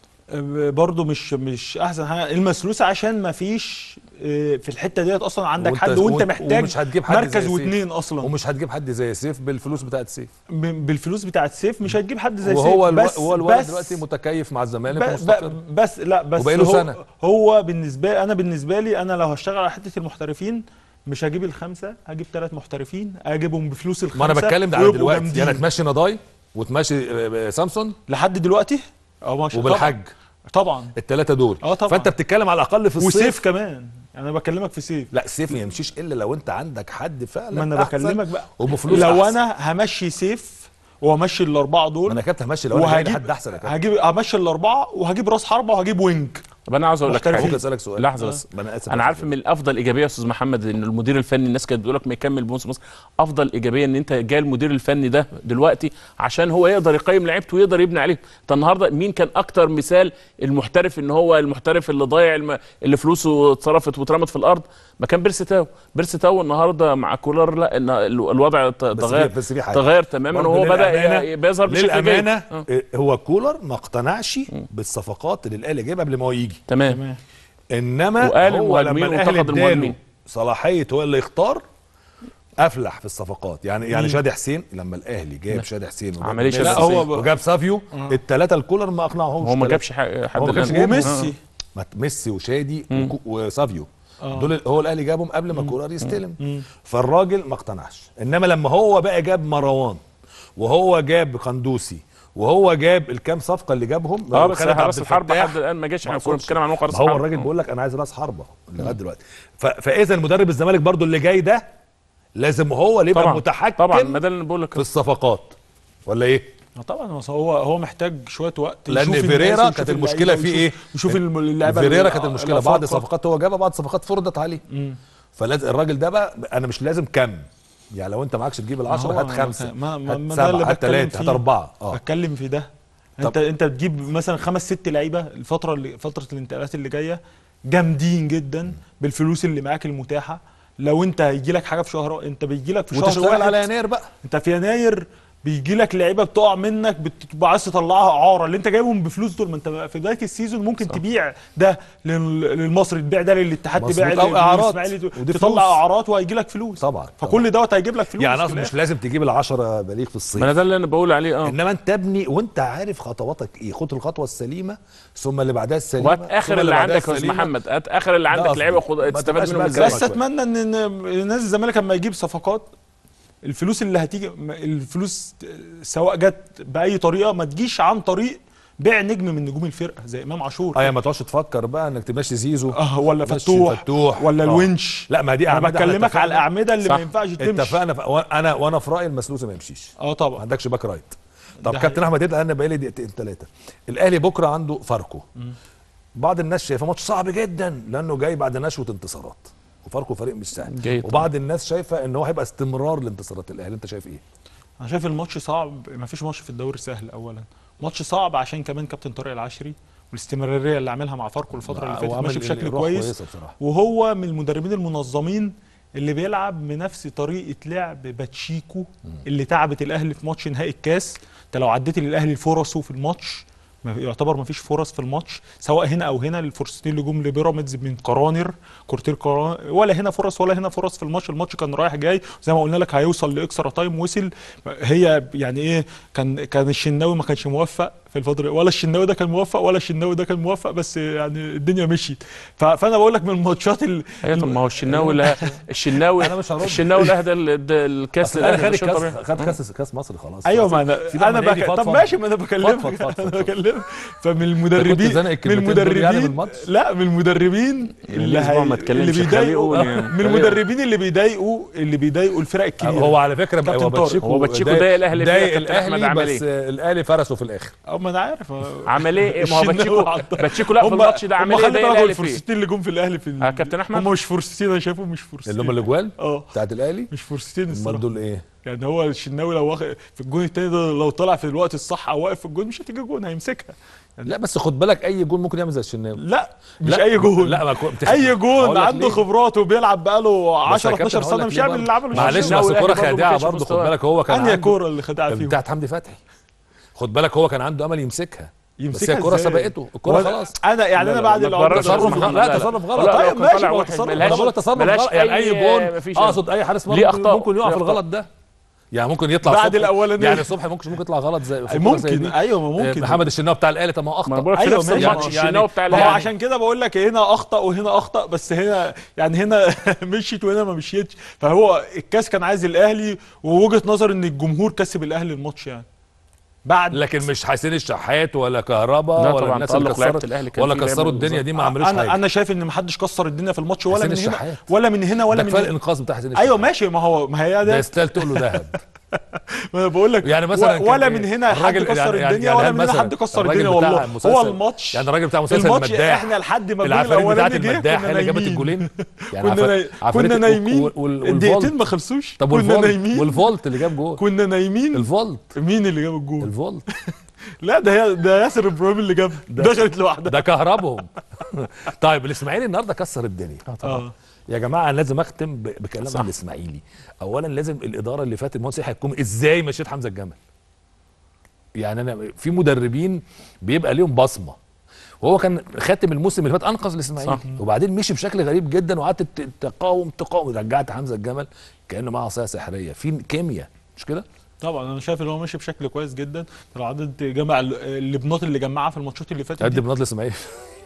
برضه مش مش احسن حاجه المسلوس عشان ما فيش آه، في الحته ديت اصلا عندك وانت- حد وانت وانت- محتاج ومش هتجيب حد مركز زي سيف. واثنين اصلا ومش هتجيب حد زي سيف بالفلوس بتاعت سيف ب- بالفلوس بتاعت سيف مش هتجيب حد زي وهو سيف الو... بس هو الولد بس دلوقتي متكيف مع الزمالك ب- ومستقر ب- بس لا بس وبقاله هو سنة. هو بالنسبه انا بالنسبه لي انا لو هشتغل على حته المحترفين مش هجيب الخمسه هجيب ثلاث محترفين اجيبهم بفلوس الخمسه ما انا بتكلم ده على ويبقوا دلوقتي جامدين. يعني تمشي نضاي وتمشي آه، آه، سامسون لحد دلوقتي اه ماشي وبالحج طبعا, طبعا. الثلاثه دول اه طبعا. فانت بتتكلم على الاقل في الصيف وسيف كمان يعني انا بكلمك في سيف لا السيف ما يمشيش الا لو انت عندك حد فعلا ما انا أحسن بكلمك بقى وبفلوس لو أحسن. انا همشي سيف وهمشي الاربعه ما دول انا يا كابتن همشي لو انا جاي وهجيب حد احسن يا كابتن هجيب همشي الاربعه وهجيب راس حربه وهجيب وينج طب انا عاوز اقول لك محترفين. حاجه ممكن اسالك سؤال لحظه بس ما انا اسف انا عارف من الافضل ايجابيه يا استاذ محمد ان المدير الفني الناس كانت بتقول لك ما يكمل بموسم مصر افضل ايجابيه ان انت جاي المدير الفني ده دلوقتي عشان هو يقدر يقيم لعيبته ويقدر يبني عليهم انت النهارده مين كان اكتر مثال المحترف ان هو المحترف اللي ضايع الم... اللي فلوسه اتصرفت واترمت في الارض ما كان بيرسي تاو بيرسي تاو النهارده مع كولر لا ان ال- الوضع ت- بس تغير في- بس في حاجة. تغير تماما برضه وهو بدا للأمانة- ي- بيظهر بشكل جيد للامانه آه. آه، هو كولر ما اقتنعش بالصفقات اللي الاهلي جايبها قبل ما هو يجي تمام تمام انما وقال هو لما المهاجمين الاهلي وانتقد اداله المهاجمين. صلاحيه هو اللي يختار افلح في الصفقات يعني يعني مين؟ شادي حسين لما الاهلي جاب شادي حسين وجاب عملية ميسي شادي لا، هو ب- وجاب سافيو الثلاثه الكولر ما اقنعهمش هو ما تلاتة. جابش ح- حد هو ما الآن. كانش جايب. وميسي ما ميسي وشادي وكو- وسافيو آه. دول هو الاهلي جابهم قبل ما كولر يستلم فالراجل ما اقتنعش انما لما هو بقى جاب مروان وهو جاب قندوسي وهو جاب الكام صفقه اللي جابهم اه بس خالد عبد راس الحرب الفتاح، لحد الان ما جاش احنا ما كنا أقصدش. بنتكلم عن موقع راس ما هو الحرب الراجل بيقول لك انا عايز راس حربه لغايه دلوقتي ف- فاذا مدرب الزمالك برضو اللي جاي ده لازم هو اللي يبقى طبعا متحكم طبعا ما ده اللي بقول لك في الصفقات ولا ايه؟ آه طبعا بس هو هو محتاج شويه وقت لان يشوف الناس فيريرا ويشوف كانت اللعيبة المشكله فيه ويشوف- ايه؟ يشوف الم- اللعيبه فيريرا اللي- كانت المشكله الأفارقة. بعض صفقات هو جابها بعض صفقات فرضت عليه فلازم الراجل ده بقى انا مش لازم كم يعني لو انت معكش تجيب العشرة هو هات ما- خمسة ما- ما- هات ما ده اللي سبعة هات بتكلم ثلاثة هات فيه. أربعة اه بتكلم في ده انت انت بتجيب مثلا خمس ست لعيبه الفتره اللي فتره الانتقالات اللي جايه جامدين جدا بالفلوس اللي معاك المتاحه لو انت هيجي لك حاجه في شهر انت بيجي لك في شهر وتشتغل واحد على يناير بقى انت في يناير بيجي لك لعيبه بتقع منك بتبقى عايز تطلعها اعاره اللي انت جايبهم بفلوس دول ما انت في بدايه السيزون ممكن صح. تبيع ده لل- للمصري تبيع ده للاتحاد مظبوط. تبيع أو إعارات. للإسماعيلي، ودي تطلع فلوس. اعارات وهيجي لك فلوس طبعا فكل دوت هيجيب لك فلوس يعني في اصلا مش الآخر. لازم تجيب العشرة بليغ في الصيف ما انا ده اللي انا بقول عليه اه انما انت ابني وانت عارف خطواتك ايه خد الخطوه السليمه ثم اللي بعدها السليمه وهات ثم اخر اللي بعدها عندك يا استاذ السليمة. محمد هات اخر اللي عندك قصدي. لعيبه خد ما تستفاد تبقاش منهم بقى ازاي بس اتمنى ان إن نادي الزمالك لما يجيب صفقات الفلوس اللي هتيجي م- الفلوس سواء جت باي طريقه ما تجيش عن طريق بيع نجم من نجوم الفرقه زي امام عاشور اه يعني ما تقعدش تفكر بقى انك تمشي زيزو اه ولا تمشي فتوح, فتوح. ولا آه. الونش لا ما دي انا أعمدة احنا بكلمك اتفقنا- على الاعمده اللي صح. ما ينفعش تمشي اتفقنا ف... وانا وانا في رايي المسلوسه ما يمشيش اه ما طبعا عندكش باك رايت طب ده كابتن احمد يدعي انا بقالي دقيقتين ثلاثه الاهلي بكره عنده فاركو بعض الناس شايفه ماتش صعب جدا لانه جاي بعد نشوه انتصارات وفاركو فريق مش سهل جيد وبعض الناس شايفه ان هو هيبقى استمرار لانتصارات الاهلي انت شايف ايه انا شايف الماتش صعب ما فيش ماتش في الدوري سهل اولا ماتش صعب عشان كمان كابتن طارق العشري والاستمراريه اللي عاملها مع فاركو الفتره اللي فاتت وعمل ماشي بشكل روح كويس كويسة بصراحه وهو من المدربين المنظمين اللي بيلعب بنفس طريقه لعب باتشيكو اللي تعبت الاهلي في ماتش نهائي الكاس انت لو عديت للاهلي فرصه في الماتش ما- يعتبر ما فيش فرص في الماتش سواء هنا او هنا الفرصتين اللي جم لبيراميدز من كرانر كورتير كرانر ولا هنا فرص ولا هنا فرص في الماتش الماتش كان رايح جاي زي ما قلنا لك هيوصل لاكسترا تايم وصل هي يعني ايه كان كان الشناوي ما كانش موفق في الفتره ولا الشناوي ده كان موفق ولا الشناوي ده كان موفق بس يعني الدنيا مشيت ف- فانا بقول لك من الماتشات ال... ايوه طب ما هو الشناوي اللي الشناوي أنا مش هرد. الشناوي اللي اهدى ال- الكاس أصل الأهلي للأهلي، خد ده شيء طبيعي. الكاس خد كاس كاس مصر خلاص ايوه ما انا سيبك انا من النادي، بك... طب فضفض. ماشي ما انا بكلمك فضفض، فضفض، انا فضفض. بكلمك فمن كنت المدربين زانق من الكلمتين دول يعني المدربين بالماتش؟ لا من المدربين اللي أسبوع ما اتكلمش اللي بيضايقوا خليه يقول من يعني. المدربين اللي بيضايقوا اللي بيضايقوا الفرق الكبيره هو على فكره كابتن هو طارق. باتشيكو هو باتشيكو ضايق- ضايق الأهلي فيها ضايق كابتن أحمد الاهلي عمل بس إيه؟ الاهلي فرسه في الاخر أو ما انا عارف عمل ايه ما هو الشناوي باتشيكو عطل. باتشيكو لا في هم- الماتش ده هم عمل ايه خلي ده بالك هو الاهلي فيه الفرصتين اللي جم في الاهلي في آه، كابتن أحمد؟ هم مش فرصتين انا شايفهم مش فرصتين اللي هم الاجوال اه بتاعت الاهلي مش فرصتين امال الصراحه دول ايه يعني هو الشناوي لو واخد في الجون التاني ده لو طلع في الوقت الصح او واقف في الجون مش هتيجي جون هيمسكها لا بس خد بالك اي جول ممكن يعمل زي الشناوي لا مش لا، اي جون لا ما كو- بتخ- اي هقول جون لك عنده ليه. خبرات وبيلعب بقاله 10 بس يا 12 كابتن هقول سنه لك مش ليه يعمل برضه. اللي عمله معلش الشناوي. بس الأهلي الكوره برضه ما خادعه كانش برضه خد مستواه. بالك هو كان انهي عنده كوره اللي خدعها اللي فيهم بتاعت حمدي فتحي خد بالك هو كان عنده امل يمسكها بس يمسكها هي الكوره إزاي؟ سبقته الكوره وأنا- خلاص انا يعني لا، انا لا، بعد ما العقده تبررش تصرف اسمه. غلط. لا، تصرف غلط. لا، طيب لو كان ماشي، طالع ما هو واحد تصرف ملهاش- انا بقول لك تصرف ملهاش غلط يعني اي جون مفيش اه اقصد اي حارس ليه مرمى أخطاء، ممكن يقع ليه في أخطاء. الغلط ده يعني ممكن يطلع بعد صبحي- الأولانية. يعني صبحي ممكن ممكن يطلع غلط زي في كورة زي ممكن دي. ايوه ما آه، ممكن محمد الشناوي بتاع الاهلي طب ما هو ما اخطا انا بقول لك في أيوة نفس ماشي. الماتش يعني- الشناوي بتاع ما هو الاهلي عشان كده بقول لك هنا اخطا وهنا اخطا بس هنا يعني هنا مشيت وهنا ما مشيتش فهو الكاس كان عايز الاهلي ووجهه نظر ان الجمهور كسب الاهلي الماتش يعني بعد لكن مش حسين الشحات ولا كهربا لا ولا طبعا، الناس اللي تألق لعيبة كسرت الأهلي كان ولا في لعيبة كسروا الدنيا بالظبط. دي ما عملوش انا حاجه انا شايف ان ما حدش كسر الدنيا في الماتش ولا حسين من هنا الشحات. ولا من هنا ولا ده من كفايه هنا الانقاذ بتاع حسين الشحات ايوه ماشي ما هو ما هي ده ده يستاهل تقول له ذهب ما انا بقول لك يعني مثلا و- ولا كان من إيه؟ هنا حد الراجل- كسر يعني- الدنيا يعني ولا هل من هنا مثلا حد كسر الراجل الدنيا بتاع والله مسلسل- هو الماتش يعني الراجل بتاع مسلسل الماتش المداح احنا لحد ما الجول العفاريت بتاعت الاولاني جه المداح كنا هي اللي جابت نايمين الجولين كنا عفار- ناي... عفاريت كنا ال- نايمين وال- وال- الدقيقتين والفولت. ما خلصوش طب كنا والفولت نايمين والفولت اللي جاب جول كنا نايمين الفولت مين اللي جاب الجول الفولت لا ده يا- ده ياسر ابراهيم اللي جاب دخلت لوحدها ده كهربهم طيب الاسماعيلي النهارده كسر الدنيا اه يا جماعه انا لازم اختم ب- بكلام صح. عن الاسماعيلي اولا لازم الاداره اللي فاتت المهندس يحيى الكومي ازاي مشيت حمزه الجمل يعني انا في مدربين بيبقى ليهم بصمه وهو كان خاتم الموسم اللي فات انقذ الاسماعيلي صح. وبعدين مشي بشكل غريب جدا وقعدت ت- تقاوم تقاوم رجعت حمزه الجمل كانه معاه عصايه سحريه في كيمياء مش كده طبعا انا شايف ان هو ماشي بشكل كويس جدا لو عدد جمع ال- اللبنات اللي جمعها في الماتشات اللي فاتت قد دي بنضل الاسماعيلي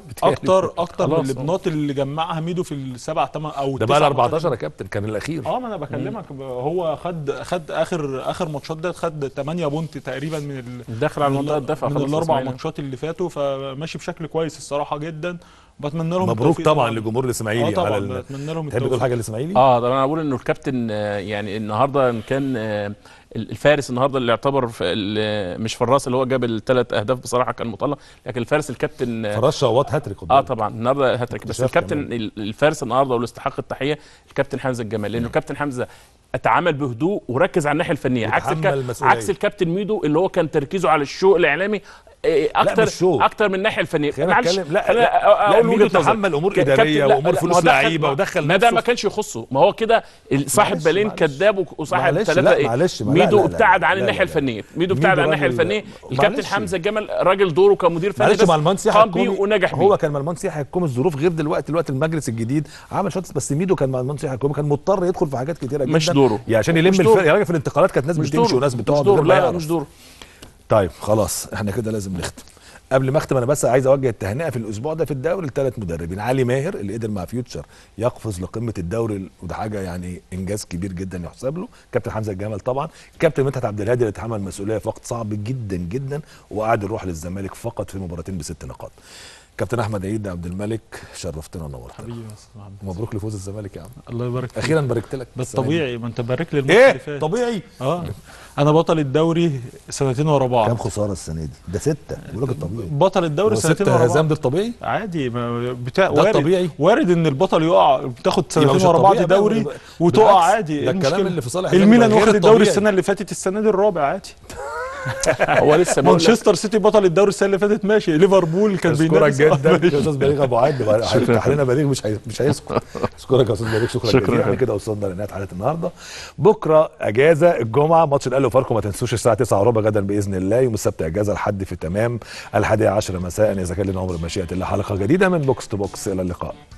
اكتر اكتر من خلاص. اللبنات اللي جمعها ميدو في السبع ثمان او ده بقى ال التسع 14 يا كابتن كان الاخير اه ما انا بكلمك ب- هو خد خد اخر اخر ماتشات ده خد 8 بونت تقريبا من ال داخل على من المنطقه ال- الدفع من خلاص الاربع الإسماعيلي. ماتشات اللي فاتوا فماشي بشكل كويس الصراحه جدا بتمنى لهم مبروك التوفيق طبعا لجمهور الاسماعيلي اه طبعا على ال- بتمنى لهم تحب تقول التوفيق حاجه للاسماعيلي اه ده انا بقول انه الكابتن آه، يعني النهارده إن كان آه، الفارس النهارده اللي يعتبر في ال- مش فراس اللي هو جاب الثلاث اهداف بصراحه كان مطلع لكن الفارس الكابتن آه، فراس شواط هاتريك خد اه بالك. طبعا النهارده هاتريك بس اكتشاف الكابتن كمان. ال- الفارس النهارده واللي استحق التحيه الكابتن حمزه الجمال لانه الكابتن حمزه اتعامل بهدوء وركز على الناحيه الفنيه عكس وتحمل الك... المسؤولية. عكس الكابتن ميدو اللي هو كان تركيزه على الشو الاعلامي إيه، اكتر مش شو. اكتر من الناحيه الفنيه خلينا معلش، نتكلم- لا، خلينا لا، أ- لا، اقول ميدو وجهه نظري. تحمل أمور ك- إدارية كابتن- لا، وأمور لا، فلوس ما هو دخل- لعيبة ما- ودخل ما ده نفسه ما في- كانش يخصه ما هو كده صاحب معلش، بالين معلش. كذاب وصاحب معلش، ثلاثه لا، ايه معلش، ما- لا، ميدو لا، لا، ابتعد لا، عن لا، الناحيه لا. الفنيه ميدو ميدو ابتعد عن الناحيه راجل- الفنيه الكابتن معلش. حمزه الجمل راجل دوره كمدير فني معلش بس مع المهندس يحيى قام بيه الكومي ونجح بيه هو كان مع المهندس يحيى الكومي الظروف غير دلوقتي دلوقتي المجلس الجديد عمل شويه بس ميدو كان مع المهندس يحيى الكومي كان مضطر يدخل في حاجات كتيره جدا مش دوره. يعني عشان يلم مش الفرق دوره. يا راجل في الانتقالات كانت ناس مش بتمشي دوره وناس مش بتقعد دوره من غير ما لا لا يعرف. مش دوره طيب خلاص احنا كده لازم نختم قبل ما اختم انا بس عايز اوجه التهنئه في الاسبوع ده في الدوري لثلاث مدربين علي ماهر اللي قدر مع فيوتشر يقفز لقمه الدوري وده حاجه يعني انجاز كبير جدا يحسب له كابتن حمزه الجمل طبعا كابتن مدحت عبد الهادي اللي اتحمل مسؤوليه في وقت صعب جدا جدا وقعد يروح للزمالك فقط في مباراتين بست نقاط كابتن احمد عيد عبد الملك شرفتنا ونورتنا حبيبي يا أستاذ محمد. مبروك لفوز الزمالك يا عم الله يبارك فيك اخيرا باركت لك ده السنة دي. الطبيعي ما انت بارك لي الماتش اللي ايه فات طبيعي اه انا بطل الدوري سنتين ورا كام بعض خساره السنه دي ده سته بقول لك الطبيعي بطل الدوري هو سنتين ست ورا هزام بعض ده الطبيعي عادي ما بتاع ده وارد الطبيعي. وارد ان البطل يقع بتاخد يبقى مش سنتين ورا بعض الطبيعي بقى، دوري يبقى- وتقع بالعكس، عادي ده إيه الكلام المشكلة؟ اللي في صالح حسام الميلان يبقى غير واخد الدوري الطبيعي. السنه اللي فاتت السنه دي الرابع عادي هو لسه بقول لك مانشستر سيتي بطل الدوري السنه اللي فاتت ماشي ليفربول كان اشكرك بينافس جدا آه، ماشي. يا استاذ بليغ ابو عاد هيفتح لنا بليغ مش هي... مش هيسكت اشكرك يا استاذ بليغ شكرا, شكراً جزيلا احنا لك. كده وصلنا لنهايه حلقه النهارده بكره اجازه الجمعه ماتش الاهلي وفاركو ما تنسوش الساعه 9 وربع غدا باذن الله يوم السبت اجازه لحد في تمام الحادية عشر مساء اذا كان لنا عمر مشيئه الله حلقه جديده من بوكس تو بوكس الى اللقاء